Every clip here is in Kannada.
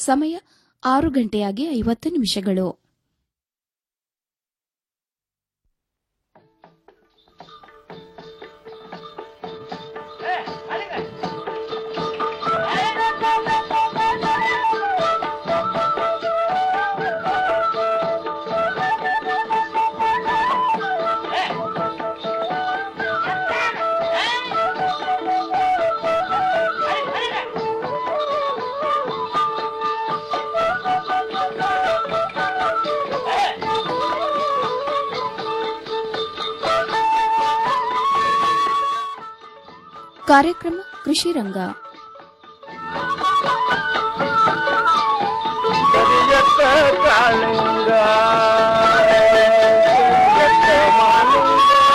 ಸಮಯ ಆರು ಗಂಟೆಯಾಗಿ ಐವತ್ತು ನಿಮಿಷಗಳು ಕಾರ್ಯಕ್ರಮ ಕೃಷಿ ರಂಗ ಕರಿಯತ್ತ ಕಾಳಿಂಗ ಕರಿಯತ್ತ ಮಾಲಿಂಗ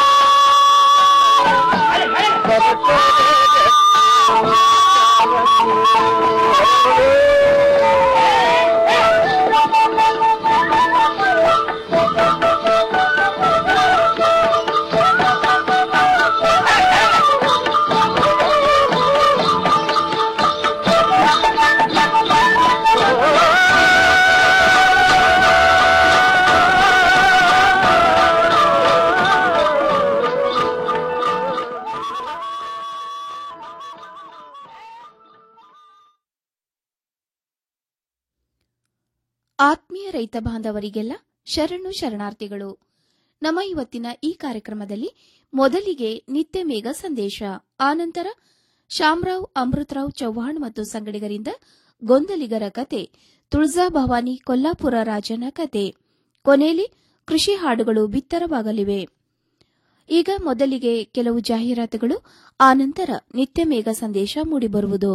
ಆತ್ಮೀಯ ರೈತ ಬಾಂಧವರಿಗೆಲ್ಲ ಶರಣು ಶರಣಾರ್ಥಿಗಳು ನಮ್ಮ ಇವತ್ತಿನ ಈ ಕಾರ್ಯಕ್ರಮದಲ್ಲಿ ಮೊದಲಿಗೆ ನಿತ್ಯ ಮೇಘ ಸಂದೇಶ ಆನಂತರ ಶಾಮರಾವ್ ಅಮೃತರಾವ್ ಚೌಹಾಣ್ ಮತ್ತು ಸಂಗಡಿಗರಿಂದ ಗೊಂದಲಿಗರ ಕತೆ ತುಳಜಾ ಭವಾನಿ ಕೊಲ್ಲಾಪುರ ರಾಜನ ಕತೆ ಕೊನೆಯಲ್ಲಿ ಕೃಷಿ ಹಾಡುಗಳು ಬಿತ್ತರವಾಗಲಿವೆ ಈಗ ಮೊದಲಿಗೆ ಕೆಲವು ಜಾಹೀರಾತುಗಳು ಆನಂತರ ನಿತ್ಯ ಮೇಘ ಸಂದೇಶ ಮೂಡಿಬರುವುದು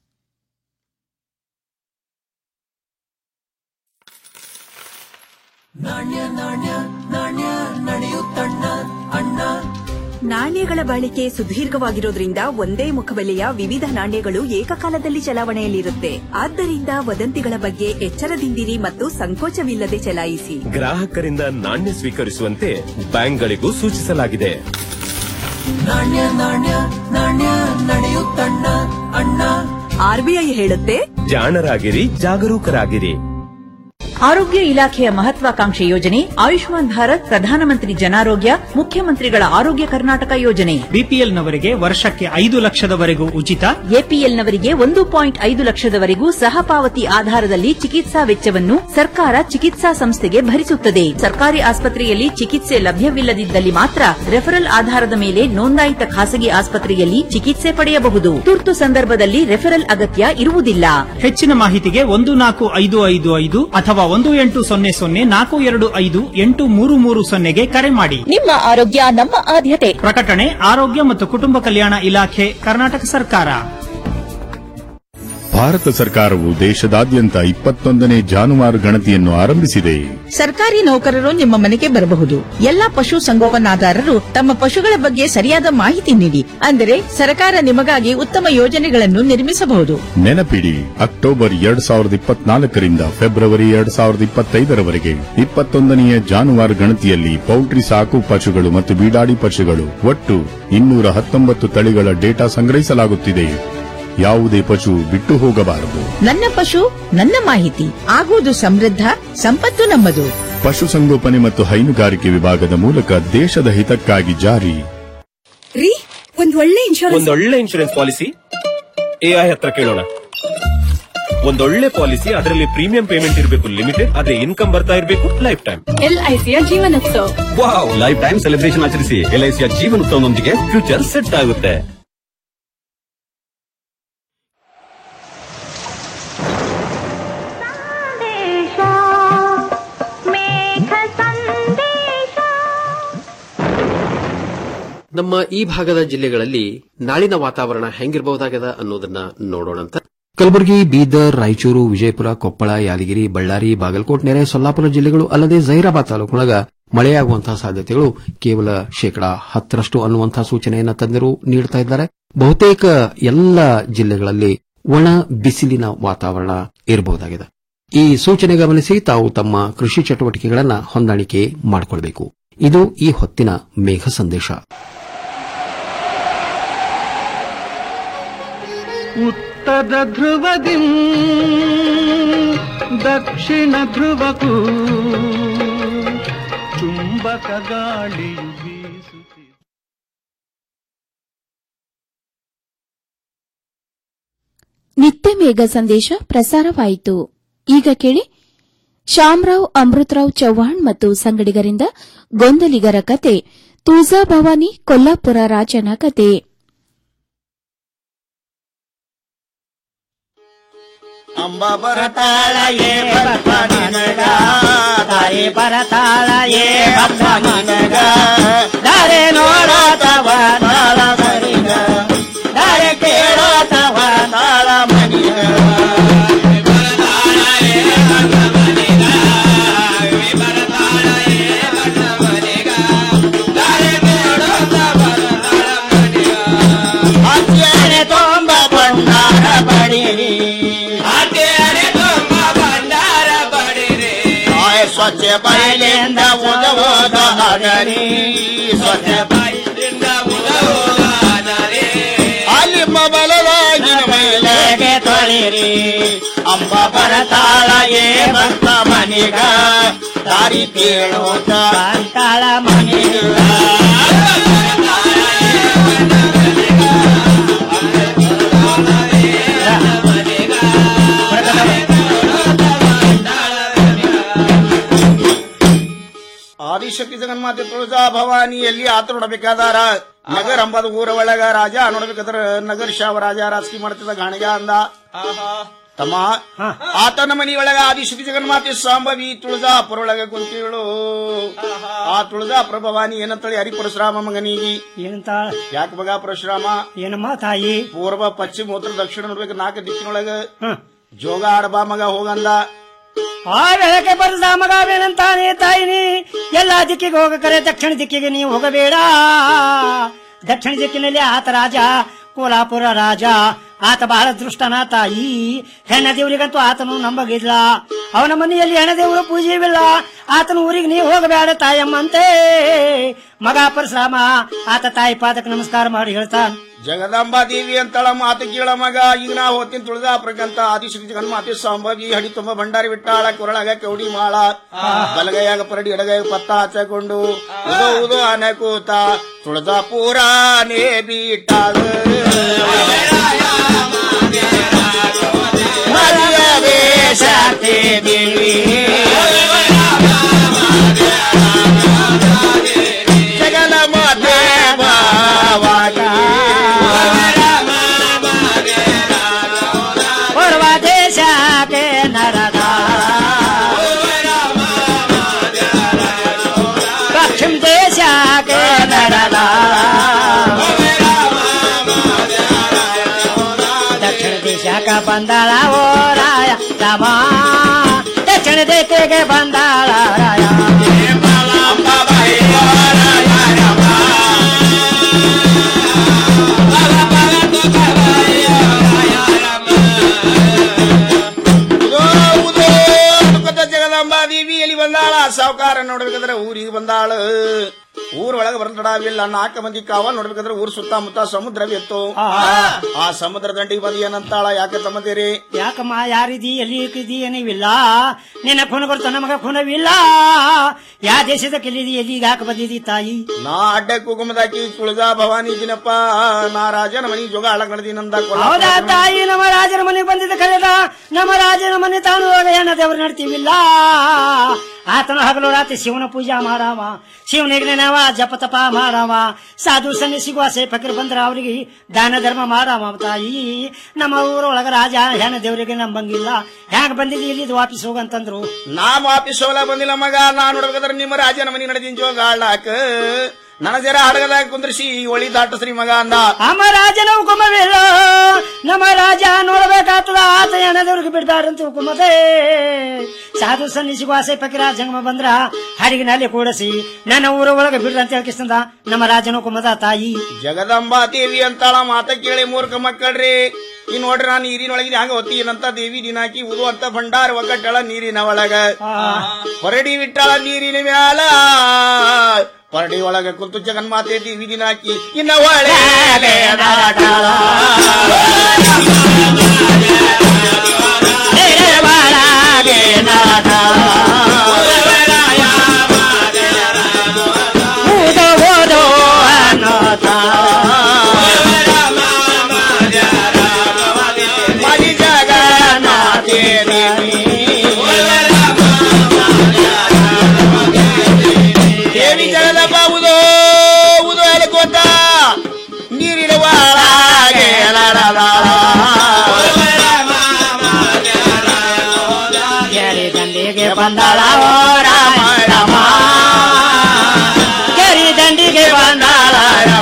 ನಾಣ್ಯಗಳ ಬಾಳಿಕೆ ಸುದೀರ್ಘವಾಗಿರೋದ್ರಿಂದ ಒಂದೇ ಮುಖಬೆಲೆಯ ವಿವಿಧ ನಾಣ್ಯಗಳು ಏಕಕಾಲದಲ್ಲಿ ಚಲಾವಣೆಯಲ್ಲಿರುತ್ತೆ ಆದ್ದರಿಂದ ವದಂತಿಗಳ ಬಗ್ಗೆ ಎಚ್ಚರದಿಂದಿರಿ ಮತ್ತು ಸಂಕೋಚವಿಲ್ಲದೆ ಚಲಾಯಿಸಿ ಗ್ರಾಹಕರಿಂದ ನಾಣ್ಯ ಸ್ವೀಕರಿಸುವಂತೆ ಬ್ಯಾಂಕ್ಗಳಿಗೂ ಸೂಚಿಸಲಾಗಿದೆ ಆರ್ಬಿಐ ಹೇಳುತ್ತೆ ಜಾಣರಾಗಿರಿ ಜಾಗರೂಕರಾಗಿರಿ ಆರೋಗ್ಯ ಇಲಾಖೆಯ ಮಹತ್ವಾಕಾಂಕ್ಷೆ ಯೋಜನೆ ಆಯುಷ್ಮಾನ್ ಭಾರತ್ ಪ್ರಧಾನಮಂತ್ರಿ ಜನಾರೋಗ್ಯ ಮುಖ್ಯಮಂತ್ರಿಗಳ ಆರೋಗ್ಯ ಕರ್ನಾಟಕ ಯೋಜನೆ ಬಿಪಿಎಲ್ನವರಿಗೆ ವರ್ಷಕ್ಕೆ ಐದು ಲಕ್ಷದವರೆಗೂ ಉಚಿತ ಎಪಿಎಲ್ನವರಿಗೆ ಒಂದು ಪಾಯಿಂಟ್ ಐದು ಲಕ್ಷದವರೆಗೂ ಸಹಪಾವತಿ ಆಧಾರದಲ್ಲಿ ಚಿಕಿತ್ಸಾ ವೆಚ್ಚವನ್ನು ಸರ್ಕಾರ ಚಿಕಿತ್ಸಾ ಸಂಸ್ಥೆಗೆ ಭರಿಸುತ್ತದೆ ಸರ್ಕಾರಿ ಆಸ್ಪತ್ರೆಯಲ್ಲಿ ಚಿಕಿತ್ಸೆ ಲಭ್ಯವಿಲ್ಲದಿದ್ದಲ್ಲಿ ಮಾತ್ರ ರೆಫರಲ್ ಆಧಾರದ ಮೇಲೆ ನೋಂದಾಯಿತ ಖಾಸಗಿ ಆಸ್ಪತ್ರೆಯಲ್ಲಿ ಚಿಕಿತ್ಸೆ ಪಡೆಯಬಹುದು ತುರ್ತು ಸಂದರ್ಭದಲ್ಲಿ ರೆಫರಲ್ ಅಗತ್ಯ ಇರುವುದಿಲ್ಲ ಹೆಚ್ಚಿನ ಮಾಹಿತಿಗೆ ಒಂದು ನಾಲ್ಕು ಐದು ಐದು ಐದು ಅಥವಾ ಒಂದು ಎಂಟು ಸೊನ್ನೆ ಸೊನ್ನೆ ನಾಲ್ಕು ಎರಡು ಐದು ಎಂಟು ಮೂರು ಮೂರು ಸೊನ್ನೆಗೆ ಕರೆ ಮಾಡಿ ನಿಮ್ಮ ಆರೋಗ್ಯ ನಮ್ಮ ಆದ್ಯತೆ ಪ್ರಕಟಣೆ ಆರೋಗ್ಯ ಮತ್ತು ಕುಟುಂಬ ಕಲ್ಯಾಣ ಇಲಾಖೆ ಕರ್ನಾಟಕ ಸರ್ಕಾರ ಭಾರತ ಸರ್ಕಾರವು ದೇಶದಾದ್ಯಂತ ಇಪ್ಪತ್ತೊಂದನೇ ಜಾನುವಾರು ಗಣತಿಯನ್ನು ಆರಂಭಿಸಿದೆ ಸರ್ಕಾರಿ ನೌಕರರು ನಿಮ್ಮ ಮನೆಗೆ ಬರಬಹುದು ಎಲ್ಲಾ ಪಶು ಸಂಗೋಪನಾದಾರರು ತಮ್ಮ ಪಶುಗಳ ಬಗ್ಗೆ ಸರಿಯಾದ ಮಾಹಿತಿ ನೀಡಿ ಅಂದರೆ ಸರ್ಕಾರ ನಿಮಗಾಗಿ ಉತ್ತಮ ಯೋಜನೆಗಳನ್ನು ನಿರ್ಮಿಸಬಹುದು ನೆನಪಿಡಿ ಅಕ್ಟೋಬರ್ ಎರಡ್ ಸಾವಿರದ ಇಪ್ಪತ್ನಾಲ್ಕರಿಂದ ಫೆಬ್ರವರಿ ಎರಡ್ ಸಾವಿರದ ಇಪ್ಪತ್ತೈದರವರೆಗೆ ಇಪ್ಪತ್ತೊಂದನೆಯ ಜಾನುವಾರು ಗಣತಿಯಲ್ಲಿ ಪೌಲ್ಟ್ರಿ ಸಾಕು ಪಶುಗಳು ಮತ್ತು ಬೀಡಾಡಿ ಪಶುಗಳು ಒಟ್ಟು ಇನ್ನೂರ ಹತ್ತೊಂಬತ್ತು ತಳಿಗಳ ಡೇಟಾ ಸಂಗ್ರಹಿಸಲಾಗುತ್ತಿದೆ ಯಾವುದೇ ಪಶು ಬಿಟ್ಟು ಹೋಗಬಾರದು ನನ್ನ ಪಶು ನನ್ನ ಮಾಹಿತಿ ಆಗುವುದು ಸಮೃದ್ಧ ಸಂಪತ್ತು ನಮ್ಮದು ಪಶುಸಂಗೋಪನೆ ಮತ್ತು ಹೈನುಗಾರಿಕೆ ವಿಭಾಗದ ಮೂಲಕ ದೇಶದ ಹಿತಕ್ಕಾಗಿ ಜಾರಿ ರೀ ಒಂದ್ ಒಳ್ಳೆ ಇನ್ಶೂರೆನ್ಸ್ ಒಂದೊಳ್ಳೆ ಇನ್ಶೂರೆನ್ಸ್ ಪಾಲಿಸಿ ಎಐ ಹತ್ರ ಕೇಳೋಣ ಒಂದೊಳ್ಳೆ ಪಾಲಿಸಿ ಅದರಲ್ಲಿ ಪ್ರೀಮಿಯಂ ಪೇಮೆಂಟ್ ಇರಬೇಕು ಲಿಮಿಟೆಡ್ ಅದೇ ಇನ್ಕಮ್ ಬರ್ತಾ ಇರಬೇಕು ಲೈಫ್ ಟೈಮ್ ಎಲ್ಐಸಿಯ Jeevanotsav wow lifetime celebration ಆಚರಿಸಿ ಎಲ್ಐಸಿಯ ಜೀವನೋತ್ಸವದೊಂದಿಗೆ ಫ್ಯೂಚರ್ ಸೆಟ್ ಆಗುತ್ತೆ ನಮ್ಮ ಈ ಭಾಗದ ಜಿಲ್ಲೆಗಳಲ್ಲಿ ನಾಳಿನ ವಾತಾವರಣ ಹೆಂಗಿರಬಹುದಾಗದ ಅನ್ನೋದನ್ನ ನೋಡೋಣಂತ ಕಲಬುರಗಿ ಬೀದರ್ ರಾಯಚೂರು ವಿಜಯಪುರ ಕೊಪ್ಪಳ ಯಾದಗಿರಿ ಬಳ್ಳಾರಿ ಬಾಗಲಕೋಟ್ ನೆರೆ ಸೊಲ್ಲಾಪುರ ಜಿಲ್ಲೆಗಳು ಅಲ್ಲದೆ ಜೈರಾಬಾದ್ ತಾಲೂಕಿನೊಳಗ ಮಳೆಯಾಗುವಂತಹ ಸಾಧ್ಯತೆಗಳು ಕೇವಲ ಶೇಕಡಾ ಹತ್ತರಷ್ಟು ಅನ್ನುವಂತಹ ಸೂಚನೆಯನ್ನು ತಜ್ಞರು ನೀಡುತ್ತಾ ಇದ್ದಾರೆ ಬಹುತೇಕ ಎಲ್ಲ ಜಿಲ್ಲೆಗಳಲ್ಲಿ ಒಣ ಬಿಸಿಲಿನ ವಾತಾವರಣ ಇರಬಹುದಾಗಿದೆ ಈ ಸೂಚನೆ ಗಮನಿಸಿ ತಾವು ತಮ್ಮ ಕೃಷಿ ಚಟುವಟಿಕೆಗಳನ್ನು ಹೊಂದಾಣಿಕೆ ಮಾಡಿಕೊಳ್ಳಬೇಕು ಇದು ಈ ಹೊತ್ತಿನ ಮೇಘ ಸಂದೇಶ ಉತ್ತರ ಧ್ರುವದಿ ದಕ್ಷಿಣ ಧ್ರುವಕ್ಕೂ ಚುಂಬಕ ಗಾಳಿಯು ಬೀಸುತ್ತಿದೆ ನಿತ್ಯ ಮೇಘ ಸಂದೇಶ ಪ್ರಸಾರವಾಯಿತು ಈಗ ಕೇಳಿ ಶ್ಯಾಮರಾವ್ ಅಮೃತರಾವ್ ಚೌಹಾಣ್ ಮತ್ತು ಸಂಗಡಿಗರಿಂದ ಗೊಂದಲಿಗರ ಕತೆ ತುಳಜಾ ಭವಾನಿ ಕೊಲ್ಲಾಪುರ ರಾಜನ ಕತೆ ಅಂಬ ಬರತಾಳ ಏ ಬರ್ತ ನಿನಗ ತಾಯಿ ಬರತಾಳ ಏ ಬರ್ತ ನಿನಗ ದಾರೆ ನೋಡತವ ತಾಳ ಮನಿಗ ದಾರೆ ಕೇಳತವ ತಾಳ ಮನಿಗ ಅತ್ಯನೆ ತೊಂಬ ಭಂಡಾರ ಬಡಿರಿ ಅತ್ಯನೆ ತೊಂಬ ಭಂಡಾರ ಬಡಿರಿ ಸ್ವಚ್ಛ ಬಯಲಿಂದ ಉದವೋದ ಹಗರಿ ಸ್ವಚ್ಛ ಬಯಲಿಂದ ಉದವೋದ ಹಗರಿ ಅಲ್ಲಿ ಬಲವಾಗಿನ ಮೇಲೆಗೆ ತೊಳಿರಿ ಅಂಬ ಬರತಾಳ ಏ ಭಕ್ತ ಮನಿಗ ದಾರಿ ಕೇಳೋತ ಅಂತಾಳ ಮನಿಗ ಆದಿಶಕ್ತಿ ಜಗನ್ಮಾತೆ ತುಳಜಾ ಭವಾನಿ ಎಲ್ಲಿ ಆತ ನೋಡಬೇಕಾದಾರ ನಗರ ಅಂಬದ ಊರ ಒಳಗ ರಾಜ ನೋಡ್ಬೇಕಾದ್ರ ನಗರ ಶಾವ ರಾಜ ರಾಜಕೀಯ ಮಾಡ್ತಿದ್ದ ಗಾಣಿಗ ಅಂದ ತಮ್ಮ ಆತನ ಮನೆಯೊಳಗ ಆದಿಶಕ್ತಿ ಜಗನ್ಮಾತೆ ಸಾಂಬವಿ ತುಳಜಾಪುರ ಒಳಗ ಕುಂತಿಳು ಆ ತುಳಜಾಪುರ ಭವಾನಿ ಏನಂತೇಳಿ ಹರಿ ಪರಶುರಾಮ ಮಗನಿಗಿ ಏನಂತ ಯಾಕೆ ಮಗ ಪರಶುರಾಮ ಏನಮ್ಮ ತಾಯಿ ಪೂರ್ವ ಪಶ್ಚಿಮ ಉತ್ತರ ದಕ್ಷಿಣ ನೋಡ್ಬೇಕು ನಾಲ್ಕು ದಿಕ್ಕಿನೊಳಗ ಜೋಗ ಆಡಬಾ ಮಗ ಹೋಗಂದ ಆ ವೇಳಕ್ಕೆ ಬರದ ಮಗವೇನಂತಾನೆ ತಾಯಿನಿ ಎಲ್ಲಾ ದಿಕ್ಕಿಗೆ ಹೋಗಕರೆ ದಕ್ಷಿಣ ದಿಕ್ಕಿಗೆ ನೀವು ಹೋಗಬೇಡ ದಕ್ಷಿಣ ದಿಕ್ಕಿನಲ್ಲಿ ಆತ ರಾಜ ಕೋಲಾಪುರ ರಾಜ ಆತ ಬಹಳ ದೃಷ್ಟನ ತಾಯಿ ಹೆಣ್ಣ ದೇವರಿಗಂತೂ ಆತನು ನಂಬಗಿಲ್ಲ ಅವನ ಮನೆಯಲ್ಲಿ ಹೆಣ್ಣ ದೇವರು ಪೂಜೆವಿಲ್ಲ ಆತನ ಊರಿಗೆ ನೀವು ಹೋಗಬೇಡ ತಾಯಮ್ಮಂತೆ ಮಗ ಪರಶುರಾಮ ಆತ ತಾಯಿ ಪಾದಕ್ಕೆ ನಮಸ್ಕಾರ ಮಾಡಿ ಹೇಳ್ತಾನ ಜಗದಾಂಬಾ ದೇವಿ ಅಂತಳ ಮಾತು ಕೇಳ ಮಗ ಈಗ ನಾ ಹೋಗ್ತೀನಿ ತುಳಜಾಪುರಕ್ಕಂತ ಆದಿಶಕ್ತಿ ಜಗನ್ಮಾತೆ ಸಂಭವಿ ಹಡಿ ತುಂಬ ಭಂಡಾರಿ ಬಿಟ್ಟಾಳ ಕೊರಳಾಗ ಕೌಡಿ ಮಾಳ ಬಲಗೈಯಾಗ ಪರಡಿ ಎಡಗೈಯಾಗ ಪತ್ತ ಹಚ್ಚಕೊಂಡು ಉದೋ ಉದೋ ಆನೆ ಕೂತ ತುಳಜಾಪುರಾನೇ ಬೀಟಾಳ ಮರ್ಯಾದೆ ಶಾಂತಿ ದೇವಿ ಜಗಲ ಮಾತೆ ಬಾವಾಗಿ ಪೂರ್ವ ದೇಶಕ್ಕೆ ನರದ ಪಶ್ಚಿಮ ದೇಶಕ್ಕೆ ನರದ ದಕ್ಷಿಣ ದೇಶಕ್ಕೆ ಬಂದಾಳ ಓ ರಾಯ ರಾಮ ದಕ್ಷಿಣ ದೇಶಕ್ಕೆ ಬಂದಾಳ ರಾಯ ಉದೋ ಉದೋ ಅನ್ಕೊತ ಜಗದಾಂಬಾ ದೇವಿ ಎಲ್ಲಿ ಬಂದಾಳ ಸಾವುಕಾರ ನೋಡ್ಬೇಕಾದ್ರೆ ಊರಿಗೆ ಬಂದಾಳ ಊರ್ ಒಳಗೆ ಬರತಡಾವಿಲ್ಲ ನಾಲ್ಕು ಮಂದಿ ಕಾವಲ್ ನೋಡ್ಬೇಕಾದ್ರೆ ಊರ್ ಸುತ್ತಮುತ್ತ ಸಮುದ್ರವಿತ್ತು ಆ ಸಮುದ್ರ ದಂಡಿಗೆ ಬಂದು ಏನಂತಾಳ ಯಾಕೆ ತಮ್ಮದಿರಿ ಯಾಕಮ್ಮ ಯಾರಿದಿ ಎಲ್ಲಿ ಇಕ್ಕಿದಿ ಏನಿವಿಲ್ಲ ನಿನ್ನ ಖುನಗಳು ತನ್ನ ಮಗ ಖುನವಿಲ್ಲ ಯಾ ದೇಶದ ಕೆಲ್ಲಿದಿ ಎಲ್ಲಿ ಯಾಕೆ ಬಂದಿದಿ ತಾಯಿ ನಾ ಅಡ್ಡ ಕುಗುಮದಾಕಿ ತುಳಜಾ ಭವಾನಿ ದಿನಪ್ಪ ನಾ ರಾಜನ ಮನಿ ಜೋಗ ಅಳಗಣದಿ ನಂದ ಹೌದಾ ತಾಯಿ ನಮ್ಮ ರಾಜನ ಮನೆಗೆ ಬಂದಿದ್ದ ಕಳೆದ ನಮ್ಮ ರಾಜನ ಮನೆ ತಾನು ಹೆಣ್ಣ ದೇವರು ನಡ್ತೀವಿಲ್ಲ ಆತನ ಹಗಲು ರಾತ್ರಿ ಶಿವನ ಪೂಜಾ ಮಾಡಾವ ಶಿವನಿಗೆ ನಾವ ಜಪ ತಪ ಮಾಡಾವ ಸಾಧು ಸನ್ನಿಸಿಗೂ ಆಸೆ ಫಕೀರ್ ಬಂದ್ರ ಅವರಿಗೆ ದಾನ ಧರ್ಮ ಮಾಡಾವ ತಾಯಿ ನಮ್ಮ ಊರೊಳಗ ರಾಜ ಹೆಣ್ಣ ದೇವರಿಗೆ ನಂಬಂಗಿಲ್ಲ ಹ್ಯಾಂಗ ಬಂದಿದ್ದು ಇಲ್ಲಿ ವಾಪಸ್ ಹೋಗಂತಂದ್ರು ನಾ ವಾಪಸ್ ಹೋಗಲ ಬಂದಿಲ್ಲ ಮಗ ನಾ ನೋಡ್ಬೇಕಾದ್ರೆ ನಿಮ್ಮ ರಾಜನ ಮನಿ ನಡೆದಿನ ಜೋಗ ಆಳಾಕ ನನ್ನ ಜರ ಹಡಗದಾಗ ಕುಂದ್ರಿಸಿ ಒಳಿ ದಾಟಸ್ರಿ ಮಗ ಅಂದ ನಮ್ಮ ರಾಜನ ಹುಕುಮವಿಲ್ಲ ನಮ್ಮ ರಾಜ ನೋಡ್ಬೇಕಾಗ್ತದ ಆತ ಹೆಣದವ್ರಿಗೆ ಬಿಡ್ಬಾರಂತ ಹುಕುಮದೆ ಸಾಧು ಸನ್ನಿಸಿಗೂ ಆಸೆ ಫಕೀರ ಜಂಗಮ ಬಂದ್ರ ಹಡಗಿನಲ್ಲಿ ಕೂಡಿಸಿ ನನ್ನ ಊರ ಒಳಗೆ ಬಿಡ್ರ ಅಂತ ಹೇಳ್ಕಿಸ್ತಂದ ನಮ್ಮ ರಾಜನ ಹುಕುಮದ ತಾಯಿ ಜಗದಂಬಾ ದೇವಿ ಅಂತಾಳ ಮಾತ ಕೇಳಿ ಮೂರ್ಖ ಮಕ್ಕಳ್ರಿ ಈ ನೋಡ್ರಿ ನಾನು ನೀರಿನೊಳಗೆ ಹಂಗ ಹೊತ್ತೀನಂತ ದೇವಿ ದಿನಾಕಿ ಉದು ಅಂತ ಭಂಡಾರ ಒಗ್ಗಟ್ಟಳ ನೀರಿನ ಒಳಗ ಹೊರಡಿ ಬಿಟ್ಟಾಳ ನೀರಿನ ಮ್ಯಾಲ ಪರಡಿ ಒಳಗ ಕುಂತು ಜಗನ್ಮಾತೆ ದೇವಿ ದಿನಾಕಿ ಇನ್ನ ಒಳ್ಳೆ ಒಳಗೆ ದಂಡಿಗೆ ಬಂದಾಳ ಓ ರಾಮ ರಾಮ ಕೆರಿ ದಂಡಿಗೆ ಬಂದಾಳ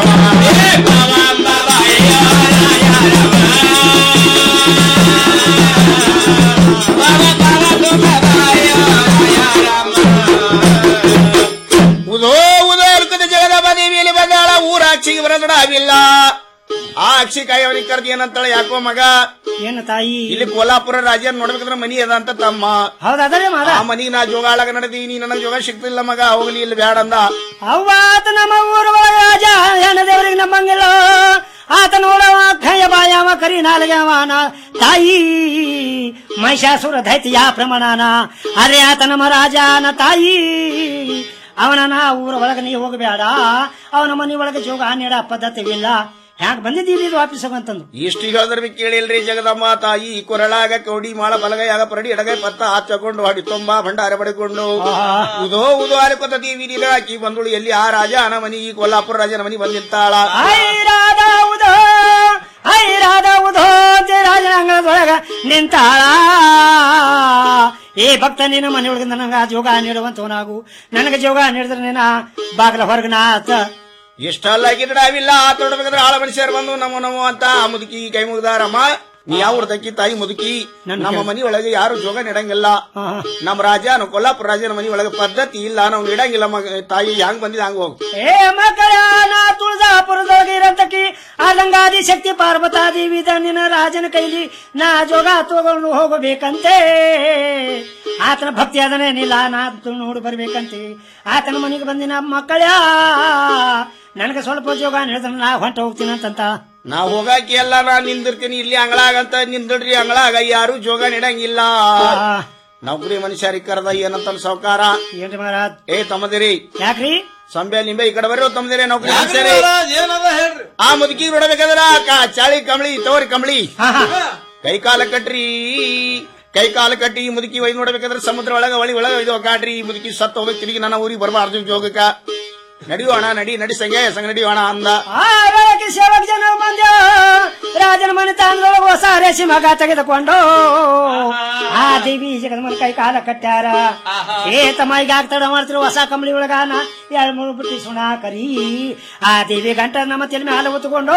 ಉದೋ ಉದೋ ಅರ್ಕದ ಜಗದ ಬದೇವಿಯಲ್ಲಿ ಬಂದಾಳ ಊರ ಅಕ್ಷಿಗೆ ಬರದಡಾವಿಲ್ಲ ಆ ಅಕ್ಷಿ ಕಾಯಿ ಅವನಿಗೆ ಕರ್ದು ಏನಂತಾಳೆ ಯಾಕೋ ಮಗ ಏನು ತಾಯಿ ಇಲ್ಲಿ ಕೋಲಾಪುರ ರಾಜ್ಯ ನೋಡ್ಬೇಕಂದ್ರೆ ಮನಿ ಅದ ಅಂತ ತಮ್ಮ ಹೌದಾ ಮಾದ ಆ ಮನಿಗೆ ನಾ ಜೋಗಾಳಗ ನಡೆದೀನಿ ನನಗೆ ಜೋಗ ಸಿಗ್ತಿಲ್ಲ ಮಗ ಹೋಗ್ಲಿ ಇಲ್ಲಿ ಬ್ಯಾಡ ಅಂದ ಅವ್ವ ಆತ ನಮ್ಮ ಊರು ಒಳಗ ರಾಜ ಹೆಣ ದೇವರಿಗೆ ನಮ್ಮಂಗಿಲ್ಲ ಆತ ನೋಡವ ಖಯ ಬಾಯವ ಕರಿ ನಾಲ್ಗವನ ತಾಯಿ ಮಹಿಷಾಸುರ ದೈತ್ಯ ಪ್ರಮಾಣನ ಅರೆ ಆತ ನಮ್ಮ ರಾಜನ ತಾಯಿ ಅವನ ಊರ ಒಳಗೆ ನೀ ಹೋಗಬೇಡ ಅವನ ಮನೆ ಒಳಗೆ ಜೋಗ ನೀಡ ಪದ್ಧತಿವಿಲ್ಲ ಹ್ಯಾಕ್ ಬಂದಿದ್ದೀರಿ ಇದು ಆಫೀಸ್ ಅಂತಂದು ಇಷ್ಟು ಹೇಳಿದ್ರೆ ಬಿ ಕೇಳಿಲ್ರಿ ಜಗದಮ್ಮ ತಾಯಿ ಕೊರಳಾಗ ಕೌಡಿ ಮಾಳ ಬಲಗೈಯಾಗ ಪರಡಿ ಎಡಗೈ ಪತ್ತ ಹಾಚಕೊಂಡು ಹಾಡಿ ತುಂಬಾ ಭಂಡಾರ ಪಡೆಕೊಂಡು ಉದೋ ಉದೋ ಆಲಿಕೊತ ದೇವಿ ನೀರ ಆಕಿ ಬಂದಳು ಎಲ್ಲಿ ಆ ರಾಜ ಅನ ಮನಿ ಈ ಕೊಲ್ಲಾಪುರ ರಾಜನ ಮನಿ ಬಂದಿರ್ತಾಳ ಐರಾದ ಉದೋ ಐರಾದ ಉದೋ ಅಂತ ರಾಜನಾಂಗಣದೊಳಗ ನಿಂತಾಳ ಏ ಭಕ್ತ ನಿನ್ನ ಮನೆಯೊಳಗೆ ನನಗ ಜೋಗ ನೀಡುವಂತವನಾಗು ನನಗೆ ಜೋಗ ನೀಡಿದ್ರೆ ನಿನ್ನ ಬಾಗಿಲ ಹೊರಗನಾಥ ಎಷ್ಟಲ್ಲ ಗಿಡಾವಿಲ್ಲ ಆ ತೊಡಬೇಕಾದ್ರೆ ಆಳ ಮನುಷ್ಯರು ಬಂದು ನಮೋ ನಮೋ ಅಂತ ಆ ಮುದುಕಿ ಕೈ ಮುಗ್ದಾರಮ್ಮ ನೀ ಯಾವ ತಕ್ಕಿ ತಾಯಿ ಮುದುಕಿ ನಮ್ಮ ಮನಿ ಒಳಗೆ ಯಾರು ಜೋಗ ನೀಡಂಗಿಲ್ಲ ನಮ್ಮ ರಾಜ ನಾವು ಕೊಲ್ಲಾಪುರ ರಾಜನ ಮನಿ ಒಳಗೆ ಪದ್ಧತಿ ಇಲ್ಲ ನಾವು ನೀಡಂಗಿಲ್ಲ ಮಗ ತಾಯಿ ಹ್ಯಾಂಗ್ ಬಂದಿದ್ ಹಂಗ ಹೋಗು ಏ ಮಕ್ಕಳ ನಾ ತುಳಜಾಪುರದೊಳಗೆ ಇರಂತಕಿ ಆದಂಗಾದಿ ಶಕ್ತಿ ಪಾರ್ವತಾದಿ ವಿಧ ನಿನ್ನ ರಾಜನ ಕೈಲಿ ನಾ ಜೋಗ ತಗೊಂಡು ಹೋಗಬೇಕಂತೆ ಆತನ ಭಕ್ತಿ ಅದನೇನಿಲ್ಲ ನಾ ನೋಡಿ ಬರ್ಬೇಕಂತೆ ಆತನ ಮನೆಗೆ ಬಂದಿನ ಮಕ್ಕಳ ನನಗೆ ಸ್ವಲ್ಪ ಜೋಗ ಹೇಳಿದ್ರೆ ನಾ ಹೊಂಟ ಹೋಗ್ತೀನಿ ಅಂತಂತ ನಾ ಹೋಗಾಕಿ ಎಲ್ಲ ನಾ ನಿಂದಿರ್ತೀನಿ ಇಲ್ಲಿ ಅಂಗಳಾಗಂತ ನಿಂದಿಡ್ರಿ ಅಂಗಳಾಗ ಯಾರು ಜೋಗ ನೀಡಂಗಿಲ್ಲ ನೌಕರಿ ಮನುಷ್ಯರಿಗೆ ಕರೆದ ಏನಂತ ಸಾವುಕಾರ ಏನ್ರಿ ಮಹಾರಾಜ್ ಏ ತಮ್ಮದಿರಿ ಯಾಕ್ರಿ ಸಂಬೆ ನಿಂಬೆ ಈ ಕಡೆ ಬರ್ರಿ ತಮ್ಮದಿರಿ ನೌಕರಿ ಮನುಷ್ಯರೇ ಆ ಮುದುಕಿ ನೋಡಬೇಕಾದ್ರ ಕಾ- ಚಾಳಿ ಕಂಬಳಿ ತವರಿ ಕಂಬಳಿ ಕೈ ಕಾಲ ಕಟ್ರಿ ಕೈ ಕಾಲ ಕಟ್ಟಿ ಈ ಮುದುಕಿ ಒಯ್ದು ನೋಡ್ಬೇಕಾದ್ರೆ ಸಮುದ್ರ ಒಳಗ ಒಳಿ ಒಳಗ ಇದು ಕಾಡ್ರಿ ಈ ಮುದುಕಿ ಸತ್ತು ಹೋಗ್ಬೇಕು ತಿರುಗಿ ನನ್ನ ಊರಿಗೆ ಬರಬಾರ್ದು ಜೋಗಕ್ಕ ನಡಿಯೋಣ ನಡಿ ನಡಿ ಸಂಗೆ ಸಂಗ ನಡಿಯೋಣ ಅಂದ ಆ ಬೆಳಗ್ಗೆ ಸೇವಕ ಜನ ಬಂದ ರಾಜನ ಮನೆ ತಾಂದೊಳಗೆ ಹೊಸ ರೇಷಿ ಮಗ ತೆಗೆದುಕೊಂಡು ಆ ದೇವಿ ಜಗನ್ಮನ ಕೈ ಕಾಲ ಕಟ್ಟ್ಯಾರ ಏ ತಮ್ಮ ಈಗ ಆಗ್ತಾಡ ಮಾಡ್ತಿರೋ ಹೊಸ ಕಂಬಳಿ ಒಳಗಾನ ಎರಡು ಮೂರು ಬಿಟ್ಟು ಸುಣ ಕರಿ ಆ ದೇವಿ ಗಂಟ ನಮ್ಮ ತಲೆ ಮೇಲೆ ಹೊತ್ತುಕೊಂಡು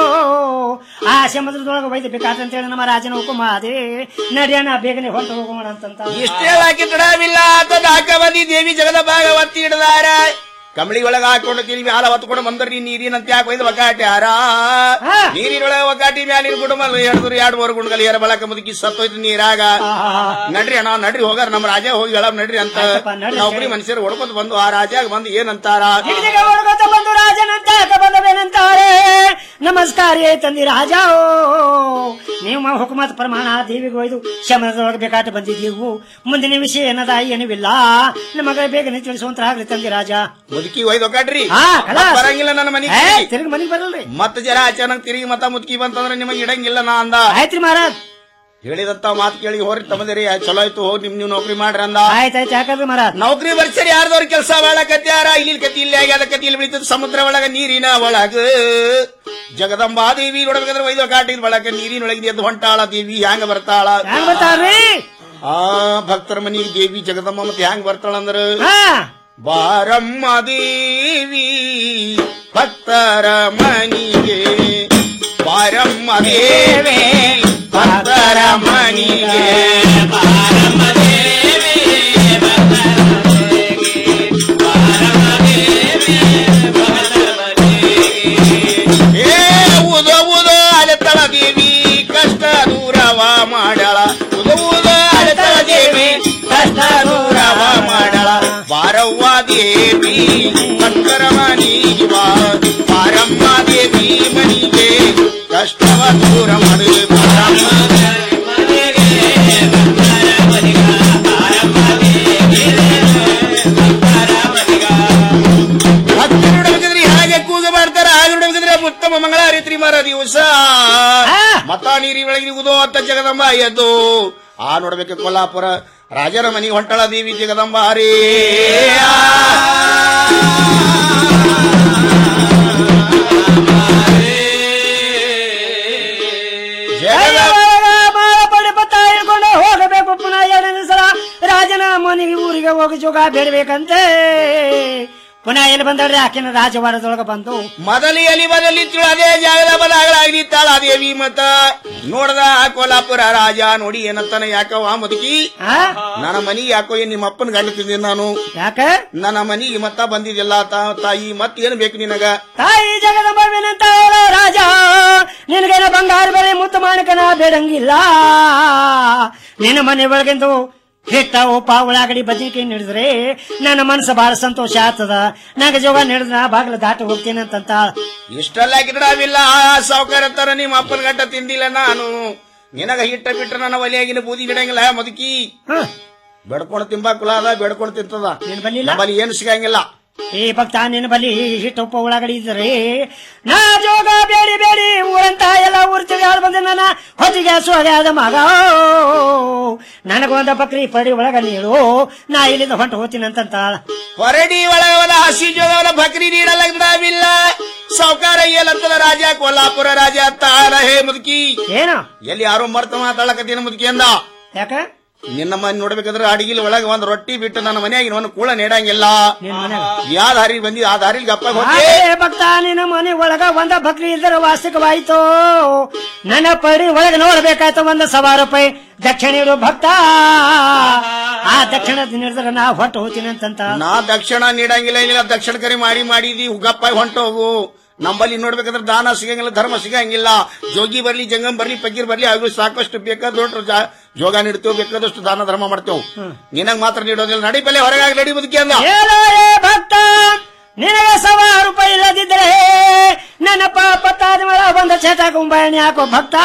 ಆ ಸಮುದ್ರದೊಳಗೆ ಒಯ್ದು ಬೇಕಾದಂತೇಳಿ ನಮ್ಮ ರಾಜನ ಹುಕುಮ ಅದೇ ನಡಿಯೋಣ ಬೇಗನೆ ಹೊಂಟು ಹೋಗೋಣ ಅಂತಂತ ಇಷ್ಟೇ ಹಾಕಿ ತಡವಿಲ್ಲ ಅಂತ ನಾಲ್ಕ ಮಂದಿ ದೇವಿ ಜಗದ ಭಾಗ ಒತ್ತಿ ಹಿಡ್ದಾರ ಕಂಬಳಿ ಒಳಗ ಹಾಕೊಂಡು ತಿರುಗಿ ಹಾಲ ಹೊತ್ಕೊಂಡು ಬಂದ್ರಿ ನೀರಿನಂತ ಯಾಕೆ ಒಯ್ದು ಒಗ್ಗಾಟ್ಯಾರ ನೀರಿನೊಳಗ ಒಗ್ಗಾಟಿ ಮ್ಯಾಲಿನ ಕುಟುಂಬ ಎರಡು ಎರಡು ಮೂರು ಗುಂಡ್ಗಲ್ ಏರ ಬಳಕ ಮುದುಕಿ ಸತ್ತೋಯ್ತು ನೀರಾಗ ನಡ್ರಿ ಅಣ್ಣ ನಡ್ರಿ ಹೋಗಾರ ನಮ್ಮ ರಾಜ ಹೋಗಿ ಹೇಳ ನಡ್ರಿ ಅಂತ ನೌಕರಿ ಮನುಷ್ಯರು ಹೊಡ್ಕೊಂಡ್ ಬಂದು ಆ ರಾಜಾಗ ಬಂದು ಏನಂತಾರ ಜಿಗಜಿಗ ಹೊಡ್ಕೊತ ಬಂದು ರಾಜನಂತ ಬಂದವೇನಂತಾರೆ ನಮಸ್ಕಾರ ತಂದಿ ರಾಜ ನೀವು ಹುಕುಮತ್ ಪ್ರಮಾಣ ದೇವಿಗೆ ಒಯ್ದು ಶಮನದೊಳಗೆ ಬೇಕಾಟ ಬಂದಿದ್ದೀವು ಮುಂದಿನ ವಿಷಯ ಏನದ ಏನಿಲ್ಲ ನಮಗೆ ಬೇಗನೆ ತಿಳಿಸುವಂತಾಗ್ಲಿ ತಂದಿ ರಾಜ ಮುದುಕಿ ಒಯ್ದು ಒಗ್ಗಾಡ್ರಿ ಹಾ, ಖಲಾಸ್. ಬರಂಗಿಲ್ಲ ನನ್ನ ಮನೆಗೆ ಏ, ತಿರುಗಿ ಮನೆಗೆ ಬರಲ್ರಿ ಮತ್ತ ಜರ ಅಚಾನಕ್ ತಿರುಗಿ ಮತ್ತ ಮುದುಕಿ ಬಂತಂದ್ರೆ ನಿಮಗೆ ಇಡಂಗಿಲ್ಲ ನಾ ಅಂದ ಆಯ್ತ್ರಿ ಮಹಾರಾಜ್ ಹೇಳಿದಂತ ಮಾತು ಕೇಳಿ ಹೋರಿ ತಮ್ಮದಿರಿ ಚಲೋ ಆಯ್ತು ಹೋಗಿ ನಿಮ್ ನೀವು ನೌಕರಿ ಮಾಡ್ರಿ ಅಂದ ಆಯ್ತಾಯ್ತು ಯಾಕಂದ್ರೆ ಮಹಾರಾಜ್ ನೌಕರಿ ಬರ್ಸರಿ ಯಾರ್ದವ್ರ ಕೆಲಸ ಮಾಡಕತ್ಯಾರ ಇಲ್ಲಿ ಕತಿ ಇಲ್ಲಿ ಆಗ್ಯಾದ ಕತಿ ಇಲ್ಲಿ ಬೆಳಿತದ ಸಮುದ್ರ ಒಳಗ ನೀರಿನ ಒಳಗ ಜಗದಂಬಾ ದೇವಿ ನೋಡ್ಬೇಕಾದ್ರೆ ಒಯ್ದು ಕಾಟಿದ ಒಳಗ ನೀರಿನೊಳಗೆ ಎದ್ದು ಹೊಂಟಾಳ ದೇವಿ ಹ್ಯಾಂಗ ಬರ್ತಾಳ ಹ್ಯಾಂಗ ಬರ್ತಾಳ್ರಿ ಆ ಭಕ್ತರ ಮನಿಗೆ ದೇವಿ ಜಗದಮ್ಮ ಮತ್ತೆ ಹ್ಯಾಂಗ ಬರ್ತಾಳ ಅಂದ್ರ ಹಾ ಬಾರಮ್ಮ ದೇವಿ ಭಕ್ತರ ಮನಿಗೆ ಬಾರಮ್ಮ ದೇವಿ ಭಕ್ತರ ಮನಿಗೆ ಏ ಉದೋ ಉದೋ ಅಲೆತಳ ದೇವಿ ಕಷ್ಟ ದೂರವ ಮಾಡಳ ಉದೋ ಉದೋ ಅಲೆತಳ ದೇವಿ ಕಷ್ಟ ದೂರವ ಮಾಡಳ ಬಾರವ್ವ ದೇವಿ ಭಕ್ತರ ಮನಿಗೆ ಬಾ ಬಾರಮ್ಮ ದೇವಿ ಮನಿಗೆ ಕಷ್ಟವ ದೂರ ಮಾಡು ಬಾರಮ್ಮ ಭಕ್ತರು ನೋಡ್ಬೇಕಂದ್ರೆ ಹಾಗೆ ಕೂಗು ಮಾಡ್ತಾರ ಹಾಗೆ ನೋಡ್ಬೇಕಂದ್ರೆ ಉತ್ತಮ ಮಂಗಳಾರಿತ್ರಿ ಮರ ದಿವಸ ಮತ ನೀರಿ ಒಳಗೆ ಉದೋ ಅಂತ ಜಗದಂಬ ಎದ್ದು ಆ ನೋಡ್ಬೇಕು ಕೊಲ್ಲಾಪುರ ರಾಜರ ಮನೆಗೆ ಹೊಂಟಳ ದೇವಿ ಜಗದಂಬ ಹರೇ ಮಾಳ ಪಡೆ ಪತ್ತ ಹಿಡ್ಕೊಂಡು ಹೋಗಬೇಕು ಪುನಃ ಎರಡನೇ ಸಲ ರಾಜನ ಮನೆ ಅಲ್ಲಿಗೆ ಹೋಗಿ ಜೋಗ ಬೇಡಬೇಕಂತೆ ಪುನಃ ಎಲ್ಲಿ ಬಂದಳ್ರಿ ಆಕಿನ ರಾಜವಾಡದೊಳಗ ಬಂದು ಮೊದಲಿ ಎಲಿ ಬದಲಿ ಅದೇ ಜಾಗದ ಬದಾಗಳಾಗಿತ್ತಾಳ ದೇವಿ ಮತ್ತ ನೋಡ್ದ ಆ ಕೋಲಾಪುರ ರಾಜ ನೋಡಿ ಏನಂತಾನ ಯಾಕವ ಮುದುಕಿ ನನ್ನ ಮನಿಗೆ ಯಾಕೋ ಏನ್ ನಿಮ್ಮ ಅಪ್ಪನ ಗಂಡ ತಿಂದಿನಿ ನಾನು ಯಾಕ ನನ್ನ ಮನಿಗೆ ಮತ್ತ ಬಂದಿದ್ದಿಲ್ಲ ತಾ- ತಾಯಿ ಮತ್ ಏನ್ ಬೇಕು ನಿನಗ ತಾಯಿ ಜಗದಂಬವಿನಂತ ಹೇಳೋ ರಾಜ ನಿನಗೇನ ಬಂಗಾರ ಬೆಲೆ ಮುತ್ತು ಮಾಣಕನ ಬೇಡಂಗಿಲ್ಲ ನಿನ್ನ ಮನೆ ಒಳಗೆಂದು ಹಿಟ್ಟ ಉಪ್ಪ ಉಳ್ಳಾಗಡಿ ಬದನೆಕಾಯಿ ನಡೆದ್ರೆ ನನ್ನ ಮನಸ್ಸು ಬಹಳ ಸಂತೋಷ ಆಗ್ತದ ನಂಗೆ ಜೋಗ ನಡೆದ್ರ ಬಾಗಿಲು ದಾಟಿ ಹೋಗ್ತೀನಿ ಅಂತಂತ ಇಷ್ಟೆಲ್ಲ ಗಿಡವಿಲ್ಲ ಸಾವುಕಾರ ತರ ನಿಮ್ಮ ಅಪ್ಪನ ಗಂಟ ತಿಂದಿಲ್ಲ ನಾನು ನಿನಗ ಹಿಟ್ಟ ಬಿಟ್ಟ ನನ್ನ ಒಲೆಯಾಗಿನ ಬೂದಿ ಗಿಡಂಗಿಲ್ಲ ಮುದುಕಿ ಬೆಡ್ಕೊಂಡು ತಿಂಬಾಕುಲ ಅದ ಬೆಡ್ಕೊಂಡು ತಿಂತದ ನಿನ್ ಬಲ್ಲಿಲ್ಲ ನಮ್ಮಲ್ಲಿ ಏನು ಸಿಗಂಗಿಲ್ಲ ಏ ಭಕ್ತ ನಿನ್ನ ಬಲಿ ಹಿಟ್ಟು ಉಪ್ಪ ಉಳ್ಳಾಗಡಿ ಇದ್ರೆ ನಾ ಜೋಗ ಬೇಡಿ ಬೇಡಿ ಊರಂತ ಎಲ್ಲ ಊರ್ ತಿರುಗಾಡ್ ಬಂದೆ ನನ್ನ ಹೊತ್ತಿಗೆ ಸೋಗ್ಯಾದ ಮಗ ನನಗೊಂದ ಬಕ್ರಿ ಪಡಿ ಒಳಗ ನೀಡು ನಾ ಇಲ್ಲಿಂದ ಹೊಂಟು ಹೋಗ್ತೀನಿ ಅಂತಂತ ಹೊರಡಿ ಒಳಗವನ ಹಸಿ ಜೋಗವನ ಬಕ್ರಿ ನೀಡಲ್ಲ ಗಿಡವಿಲ್ಲ ಸಾವುಕಾರ ಏಲತ್ತದ ರಾಜ ಕೊಲ್ಲಾಪುರ ರಾಜ ತಾರ ಹೇ ಮುದುಕಿ ಏನು ಎಲ್ಲಿ ಯಾರೋ ಮರ್ತ ಮಾತಾಡಕತ್ತೀನಿ ಮುದುಕಿ ಅಂದ ಯಾಕ ನಿನ್ನ ಮನೆ ನೋಡ್ಬೇಕಾದ್ರೆ ಅಡಿಗಿಲ್ ಒಳಗೆ ಒಂದ್ ರೊಟ್ಟಿ ಬಿಟ್ಟು ನನ್ನ ಮನೆಯಾಗಿ ಒಂದು ಕೂಳ ನೀಡಂಗಿಲ್ಲ ಯಾವ ದಾರಿ ಬಂದಿ ಆ ದಾರಿಲಿ ಗಪ್ಪ ಹೋಗಿ ಅದೇ ಭಕ್ತ ನಿನ್ನ ಮನೆ ಒಳಗ ಒಂದ ಬಕ್ರಿ ಇಲ್ದರ ವಾರ್ಷಿಕವಾಯ್ತು ನನ್ನ ಪಡಿ ಒಳಗ ನೋಡ್ಬೇಕಾಯ್ತು ಒಂದ ಸವಾ ರೂಪಾಯಿ ದಕ್ಷಿಣ ಇಡು ಭಕ್ತ ಆ ದಕ್ಷಿಣ ನೀಡಿದ್ರೆ ನಾ ಹೊಟ್ಟು ಹೋಗ್ತೀನಿ ಅಂತಂತ ನಾ ದಕ್ಷಿಣ ನೀಡಂಗಿಲ್ಲ ಏನಿಲ್ಲ ದಕ್ಷಿಣ ಕರಿ ಮಾಡಿ ಮಾಡಿದಿ ಗಪ್ಪ ಹೊಂಟೋಗು ನಂಬಲ್ಲಿ ನೋಡ್ಬೇಕಾದ್ರೆ ದಾನ ಸಿಗಂಗಿಲ್ಲ ಧರ್ಮ ಸಿಗಂಗಿಲ್ಲ ಜೋಗಿ ಬರ್ಲಿ ಜಂಗಮ್ ಬರ್ಲಿ ಪಗೀರ್ ಬರ್ಲಿ ಅವ್ರು ಸಾಕಷ್ಟು ಬೇಕಾದಷ್ಟು ಜಾ- ಜೋಗ ನೀಡ್ತೇವೆ ಬೇಕಾದಷ್ಟು ದಾನ ಧರ್ಮ ಮಾಡ್ತೇವೆ ನಿನಗ್ ಮಾತ್ರ ನೀಡೋದಿಲ್ಲ ನಡಿ ಬೆಲೆ ಹೊರಗಾಗಿ ನಡಿ ಬದುಕಿ ಅಂದ ಹೇಳೋ ಏ ಭಕ್ತ ನಿನಗೆ ಸವಾ ರೂಪಾಯಿ ಇಲ್ಲದಿದ್ರೆ ನನ್ನ ಪಾಪ ತಾದ ಮೇಲೆ ಬಂದ ಚೇತ ಕುಂಬಾಯಣಿ ಹಾಕೋ ಭಕ್ತ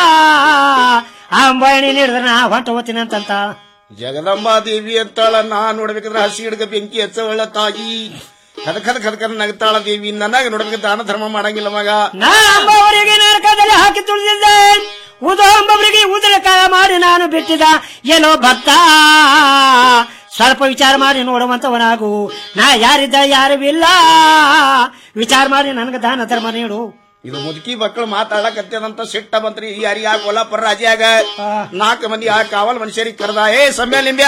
ಆ ಅಂಬಾಯಣಿ ನೀಡಿದ್ರೆ ನಾ ಹೊಂಟು ಹೋಗ್ತೀನಿ ಅಂತಂತ ಜಗದಂಬಾ ದೇವಿ ಅಂತಾಳ ನಾ ನೋಡ್ಬೇಕಾದ್ರೆ ಹಸಿ ಹಿಡ್ಕ ಬೆಂಕಿ ಹಚ್ಚವಳ ತಾಯಿ ಕದ ಕದ ಕದ ಕದ ನಗ್ತಾಳ ದೇವಿ ನನಗ ನೋಡ್ಬೇಕಾದ್ರೆ ದಾನ ಧರ್ಮ ಮಾಡಂಗಿಲ್ಲ ಮಗ ನಾ ಅಂಬವರಿಗೆ ನರಕದಲ್ಲಿ ಹಾಕಿ ತುಳಿದಿದ್ದೆ ಉದೋ ಅಂಬವರಿಗೆ ಉದರಕಾಯ ಮಾಡಿ ನಾನು ಬಿಟ್ಟಿದ ಏನೋ ಭಕ್ತ ಸ್ವಲ್ಪ ವಿಚಾರ ಮಾಡಿ ನೋಡುವಂತವನಾಗು ನಾ ಯಾರಿದ್ದ ಯಾರು ಇಲ್ಲ ವಿಚಾರ ಮಾಡಿ ನನಗೆ ದಾನ ಧರ್ಮ ನೀಡು ಇದು ಮುದುಕಿ ಮಕ್ಕಳು ಮಾತಾಡಕತ್ತದಂತ ಸಿಟ್ಟ ಬಂತ್ರಿ ಯಾರಿ ಆ ಕೊಲ್ಲಾಪುರ ರಾಜ್ಯಾಗ ನಾಲ್ಕು ಮಂದಿ ಆ ಕಾವಲ್ ಮನುಷ್ಯರಿಗೆ ಕರೆದ ಏ ಸಮ್ಯ ಲಿಂಬ್ಯ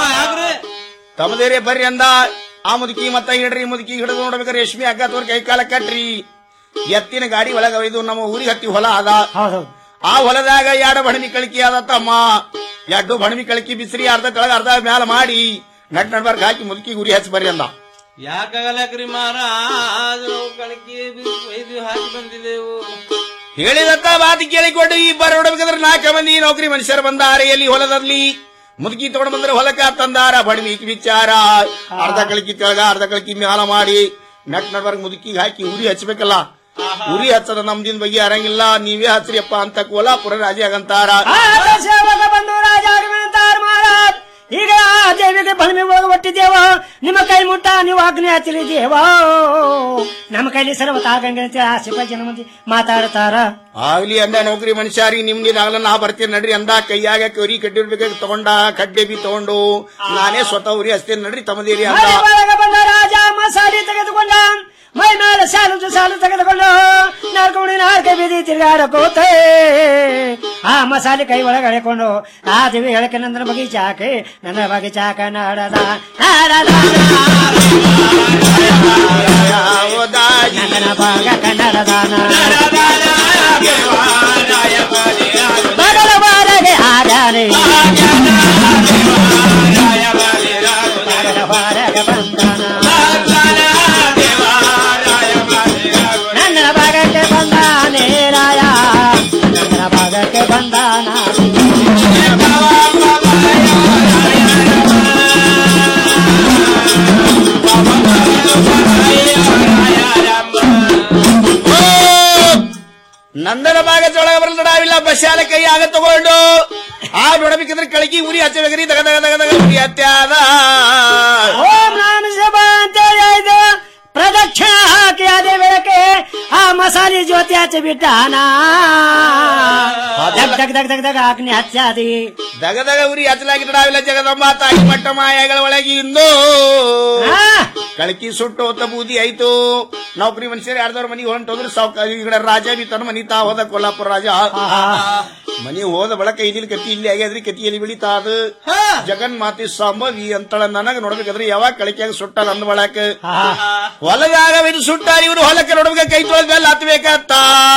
ತಮ್ಮದೇರೆ ಬರ್ರಿ ಅಂದ ಆ ಮುದುಕಿ ಮತ್ತ ಹಿಡ್ರಿ ಮುದುಕಿ ಹಿಡಿದು ನೋಡ್ಬೇಕಾರೆ ರೇಷ್ಮೆ ಹಗ್ಗ ತೋರ್ ಕೈ ಕಾಲ ಕಟ್ರಿ ಎತ್ತಿನ ಗಾಡಿ ಒಳಗ ಒಯ್ದು ನಮ್ಮ ಊರಿಗೆ ಹತ್ತಿ ಹೊಲ ಅದ ಆ ಹೊಲದಾಗ ಎರಡು ಬಣಮಿ ಕಳಕಿ ಅದ ತಮ್ಮ ಎರಡು ಬಣಮಿ ಕಳಕಿ ಬಿಸಿರಿ ಅರ್ಧ ಕೆಳಗ ಅರ್ಧ ಮ್ಯಾಲ ಮಾಡಿ ನಟ್ ನಡ್ಬರ್ಗ ಹಾಕಿ ಮುದುಕಿ ಗುರಿ ಹಚ್ಚಿ ಬರ್ರಿ ಅಂದ ಯಾಕಾಗಲಕ್ರಿ ಮಹಾರಾಜ್ ನಾವು ಕಣಕಿ ಇದು ಹಾಕಿ ಬಂದಿದ್ದೆವು ಹೇಳಿದಂತ ಮಾತು ಕೇಳಿಕೊಂಡು ಇಬ್ಬರು ನೋಡ್ಬೇಕಾದ್ರೆ ನಾಲ್ಕು ಮಂದಿ ನೌಕರಿ ಮನುಷ್ಯರು ಬಂದಾರೆ ಎಲ್ಲಿ ಹೊಲದಲ್ಲಿ ಮುದುಕಿ ತಗೊಂಡು ಬಂದ್ರೆ ಹೊಲಕ್ಕ ತಂದಾರ ಬಡವಿ ವಿಚಾರ ಅರ್ಧ ಕಳಕಿ ಕೆಳಗ ಅರ್ಧ ಕಳಕಿ ಮ್ಯಾಲ ಮಾಡಿ ನೆಟ್ ನಡ್ಬರ್ಗ್ ಮುದುಕಿಗೆ ಹಾಕಿ ಉರಿ ಹಚ್ಬೇಕಲ್ಲ ಉರಿ ಹಚ್ಚದ ನಮ್ದಿನ ಬಗ್ಗೆ ಅರಂಗಿಲ್ಲ ನೀವೇ ಹಚ್ರಿಯಪ್ಪ ಅಂತ ಕೋಲಾಪುರ ರಾಜ್ಯಾಗಂತಾರ ಆತ ಸೇವಕ ಬಂದು ರಾಜ ಆಗಮನಂತಾರ ಮಹಾರಾಜ್ ಈಗ ಆ ದೇವಿಗೆ ಬಲಮೆ ಒಳಗೆ ಒಟ್ಟಿದ್ದೇವ ನಿಮ್ಮ ಕೈ ಮುಟ್ಟ ನೀವು ಅಗ್ನಿ ಹಚ್ಚಲಿದ್ದೇವ ನಮ್ಮ ಕೈಲಿ ಸರ್ವತ ಆಗಂಗೆ ಅಂತ ಆ ಸಿಪಾಯಿ ಜನ ಮಂದಿ ಮಾತಾಡ್ತಾರ ಆಗ್ಲಿ ಅಂದ ನೌಕರಿ ಮನುಷ್ಯರಿ ನಿಮ್ದಿನಾಗಲ್ಲ ನಾ ಬರ್ತೀನಿ ನಡ್ರಿ ಅಂದ ಕೈಯಾಗ ಕರಿ ಕಡ್ಡಿರ್ಬೇಕಾಗಿ ತಗೊಂಡ ಕಡ್ಡೆ ಬಿ ತಗೊಂಡು ನಾನೇ ಸ್ವತಃ ಉರಿ ಹಚ್ತೇನೆ ನಡ್ರಿ ತಮ್ಮದೇರಿ ಅಂದ ಮನೆ ಒಳಗೆ ಬಂದ ರಾಜ ಮಸಾಲೆ ತೆಗೆದುಕೊಂಡ ಮೈ ಮೇಲೆ ಸಾಲು ಸಾಲು ತೆಗೆದುಕೊಂಡು ನಾಲ್ಕು ನಾಲ್ಕು ಬೀದಿ ತಿರುಗಾಡಕೋತೆ ಆ ಮಸಾಲೆ ಕೈ ಒಳಗೆ ಎಳೆಕೊಂಡು ಆ ದೇವಿ ಹೇಳಕ್ಕೆ ನನ್ನ ಬಗೀಚಾಕೆ ನನ್ನ ಬಗೀಚಾಕ ನಾಡದ ನಾಡದ ನನ್ನ ಭಾಗ ಕನ್ನಡದಾನ ಬಗಲ ಬಾರಗೆ ಆಡಾರೆ ಬಗಲ ಬಾರಗೆ ಬಂದಾನ ನನ್ನ ಭಾಗಕ್ಕೆ ಬಂದಾನೆ ರಾಯ ನನ್ನ ಭಾಗಕ್ಕೆ ಬಂದಾನ ನಂದನ ಭಾಗ ಜೊಳಗ ಬರಲ್ದಾವಿಲ್ಲ ಬಸ್ಸಾಲ ಕೈ ಆಗ ತಗೊಂಡು ಆ ನೋಡಬೇಕಂದ್ರೆ ಕಳಕಿ ಉರಿ ಹಚ್ಚಬೇಕ್ರಿ ತಗ ತಗ ತಗ ತಗ ಉರಿ ಹತ್ಯಾದ ಓಂ ನಾಮ ಶಿವ ಅಂತ ಹೇಳಿದ ಪ್ರದಕ್ಷಿಣ ಹಾಕಿ ಅದೇ ಬೆಳಕೆ ಆ ಮಸಾಲೆ ಜ್ಯೋತಿ ಹಚ್ಚಿ ಬಿಟ್ಟಾನ ದಗ್ ದಗ್ ದಗ್ ದಗ್ ದಗ್ ಹಾಕಿ ಹಚ್ಚಾದಿ ದಗ ದಗ ಉರಿ ಹಚ್ಚಲಾಗಿದ್ದಾವಿಲ್ಲ ಜಗದಂಬ ತಾಯಿ ಮಟ್ಟ ಮಾಯಗಳ ಒಳಗೆ ಇಂದು ಕಳಕಿ ಸುಟ್ಟು ಹೊತ್ತ ಬೂದಿ ಆಯ್ತು ನೌಕರಿ ಮನುಷ್ಯರು ಯಾರ್ದವ್ರ ಮನಿಗೆ ಹೊಂಟೋದ್ರು ಸಾವ್ಕ ಈ ಕಡೆ ರಾಜ ಬಿ ತನ್ನ ಮನಿ ತಾ ಹೋದ ಕೊಲ್ಲಾಪುರ ರಾಜ ಮನಿ ಹೋದ ಬಳಕ ಇದಿಲ್ ಕತಿ ಇಲ್ಲಿ ಆಗ್ಯಾದ್ರಿ ಕತಿಯಲ್ಲಿ ಬೆಳಿತಾ ಅದು ಜಗನ್ ಮಾತಿ ಸಂಭವಿ ಅಂತಳ ನನಗ ನೋಡ್ಬೇಕಾದ್ರೆ ಯಾವಾಗ ಕಳಕಿಯಾಗ ಸುಟ್ಟಾರ ಅಂದ ಬಳಕ ಹೊಲದಾಗ ಇದು ಸುಟ್ಟಾರ ಇವ್ರು ಹೊಲಕ್ಕೆ ನೋಡ್ಬೇಕು ಕೈ ತೊಳೆದ ಮೇಲೆ ಹತ್ಬೇಕತ್ತ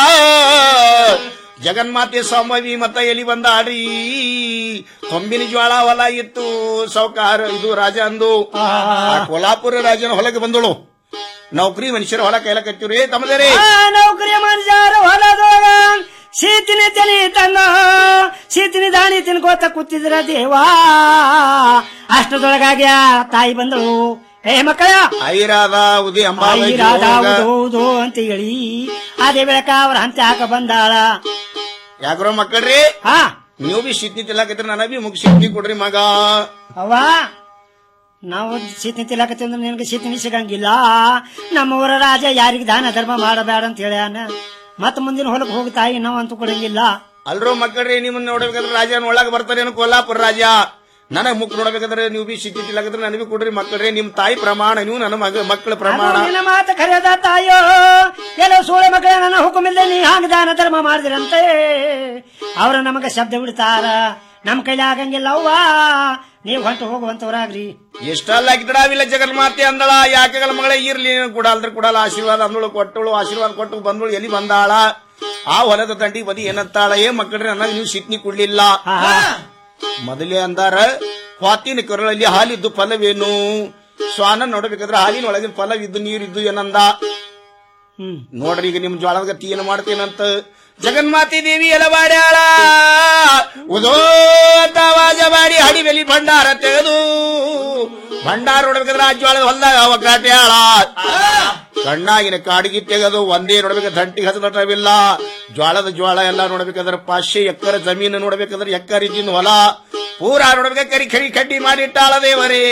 ಜಗನ್ಮಾತೆ ಸಂಭವಿ ಮತ್ತ ಎಲಿ ಬಂದ ಆಡ್ರಿ ಕೊಂಬಿನ ಜ್ವಾಳ ಹೊಲ ಇತ್ತು ಸೌಕಾರ ಇದು ರಾಜ ಅಂದು ಆ ಕೊಲ್ಲಾಪುರ ರಾಜನ ಹೊಲಕ್ಕೆ ಬಂದಳು ನೌಕರಿ ಮನುಷ್ಯರ ಹೊಲ ಕೈಲ ಕತ್ತಿವ್ರಿ ತಮ್ಮದೇರಿ ಆ ನೌಕರಿ ಮನುಷ್ಯರು ಹೊಲದೊಳಗ ಶೀತಿನಿ ತನಿ ತನ್ನ ಶೀತಿನಿ ದಾಣಿ ತಿನ್ಕೋತ ಕೂತಿದ್ರ ದೇವಾ ಅಷ್ಟದೊಳಗಾಗಿ ಆ ತಾಯಿ ಬಂದಳು ಏ ಮಕ್ಕಳ ಐರಾದ ಉದಿ ಅಂಬಾಬಾಯಿ ಐರಾದ ಜೋಗ. ಹೌದು ಹೌದು ಅಂತ ಹೇಳಿ ಅದೇ ಬೆಳಕ ಅವ್ರ ಹಂತ ಹಾಕ ಬಂದಾಳ ಯಾಕ್ರೋ ಮಕ್ಕಳ್ರಿ ಹಾ ನೀವು ಬಿ ಶಿಟ್ನಿ ತಿಲ್ಲಕತ್ರಿ ನನಗ ಬಿ ಮುಗ್ ಶಿಟ್ನಿ ಕೊಡ್ರಿ ಮಗ ಅವ್ವ ನಾವು ಶೀತಿನಿ ತಿಲಾಕತ್ತೀವಿ ಅಂದ್ರೆ ನಿನಗೆ ಶೀತಿನಿ ಸಿಗಂಗಿಲ್ಲ ನಮ್ಮ ಊರ ರಾಜ ಯಾರಿಗೆ ದಾನ ಧರ್ಮ ಮಾಡಬೇಡ ಅಂತ ಹೇಳ್ಯಾನ ಮತ್ತ ಮುಂದಿನ ಹೊಲಕ್ಕೆ ಹೋಗಿ ತಾಯಿ ನಾವು ಅಂತೂ ಕೊಡಂಗಿಲ್ಲ ಅಲ್ರೋ ಮಕ್ಕಳ್ರಿ ನಿಮ್ಮನ್ನ ನೋಡ್ಬೇಕಾದ್ರೆ ರಾಜನ ಒಳಗ ಬರ್ತಾರೇನು ಕೊಲ್ಲಾಪುರ ರಾಜ ನನಗ್ ಮುಕ್ ನೋಡ್ಬೇಕಾದ್ರೆ ನೀವು ಬಿ ಶಿಟ್ನಿ ತಿಲ್ಲಕತ್ರಿ ನನಗೆ ಬಿ ಕೊಡ್ರಿ ಮಕ್ಕಳ್ರಿ ನಿಮ್ ತಾಯಿ ಪ್ರಮಾಣ ನೀವು ನನ್ನ ಮಗ ಮಕ್ಕಳ ಪ್ರಮಾಣ ಅದು ನಿನ್ನ ಮಾತು ಕರೆಯದ ತಾಯೋ ಕೆಲವು ಸೂಳೆ ಮಕ್ಕಳ ನನ್ನ ಹುಕುಮಿಲ್ದೆ ನೀ ಹಾಗೆ ದಾನ ಧರ್ಮ ಮಾಡಿದ್ರಂತೆ ಅವ್ರ ನಮಗ ಶಬ್ದ ಬಿಡ್ತಾರ ನಮ್ ಕೈಲಿ ಆಗಂಗಿಲ್ಲ ಅವ್ವ ನೀವ್ ಹೊಂಟು ಹೋಗುವಂತವ್ರಾಗ್ರಿ ಎಷ್ಟಲ್ಲ ಗಿಡವಿಲ್ಲ ಜಗನ್ಮಾತೆ ಅಂದಳ ಯಾಕೆಗಳ ಮಗಳೇ ಇರ್ಲಿ ಕುಡಲ್ದ್ರ ಕುಡಲ್ಲ ಆಶೀರ್ವಾದ ಅಂದಳು ಕೊಟ್ಟಳು ಆಶೀರ್ವಾದ ಕೊಟ್ಟು ಬಂದಳು ಎಲ್ಲಿ ಬಂದಾಳ ಆ ಹೊಲದ ದಂಡಿ ಬದಿ ಏನಂತಾಳ ಏ ಮಕ್ಕಳ್ರಿ ನನ್ನ ನೀವು ಸಿಟ್ನಿ ಕೊಡ್ಲಿಲ್ಲ ಮೊದಲೇ ಅಂದಾರ ಸ್ವಾತಿನ ಕರುಳಲ್ಲಿ ಹಾಲಿದ್ದು ಫಲವೇನು ಸ್ವಾನ ನೋಡ್ಬೇಕಾದ್ರೆ ಹಾಲಿನ ಒಳಗಿನ ಫಲವಿದ್ದು ನೀರಿದ್ದು ಏನಂದ ನೋಡ್ರಿ ಈಗ ನಿಮ್ ಜ್ವಾಳದ ಗತಿ ಏನು ಮಾಡ್ತೇನಂತ ಜಗನ್ಮಾತೆ ದೇವಿ ಎಲ್ಲ ಮಾಡ್ಯಾಳ ಉದೋ ಅಂತ ಆವಾಜ ಮಾಡಿ ಹಡಿಬೆಲಿ ಭಂಡಾರ ತೆಗೆದು ಭಂಡಾರ ನೋಡ್ಬೇಕಾದ್ರೆ ಆ ಜ್ವಾಳದ ಹೊಲ್ದಾಗ ಅವ ಕಾಟ್ಯಾಳ ಕಣ್ಣಾಗಿನ ಕಾಡಿಗೆ ತೆಗೆದು ಒಂದೇ ನೋಡ್ಬೇಕು ದಂಟಿಗೆ ಹಸದಟವಿಲ್ಲ ಜ್ವಾಳದ ಜ್ವಾಳ ಎಲ್ಲ ನೋಡ್ಬೇಕಾದ್ರೆ ಪಾಶ್ಯ ಎಕ್ಕರ ಜಮೀನು ನೋಡ್ಬೇಕಾದ್ರೆ ಎಕ್ಕರ್ ಇದ್ದಿನ ಹೊಲ ಪೂರಾ ನೋಡ್ಬೇಕು ಕರಿ ಕರಿ ಕಡ್ಡಿ ಮಾಡಿಟ್ಟಾಳ ದೇವರೇ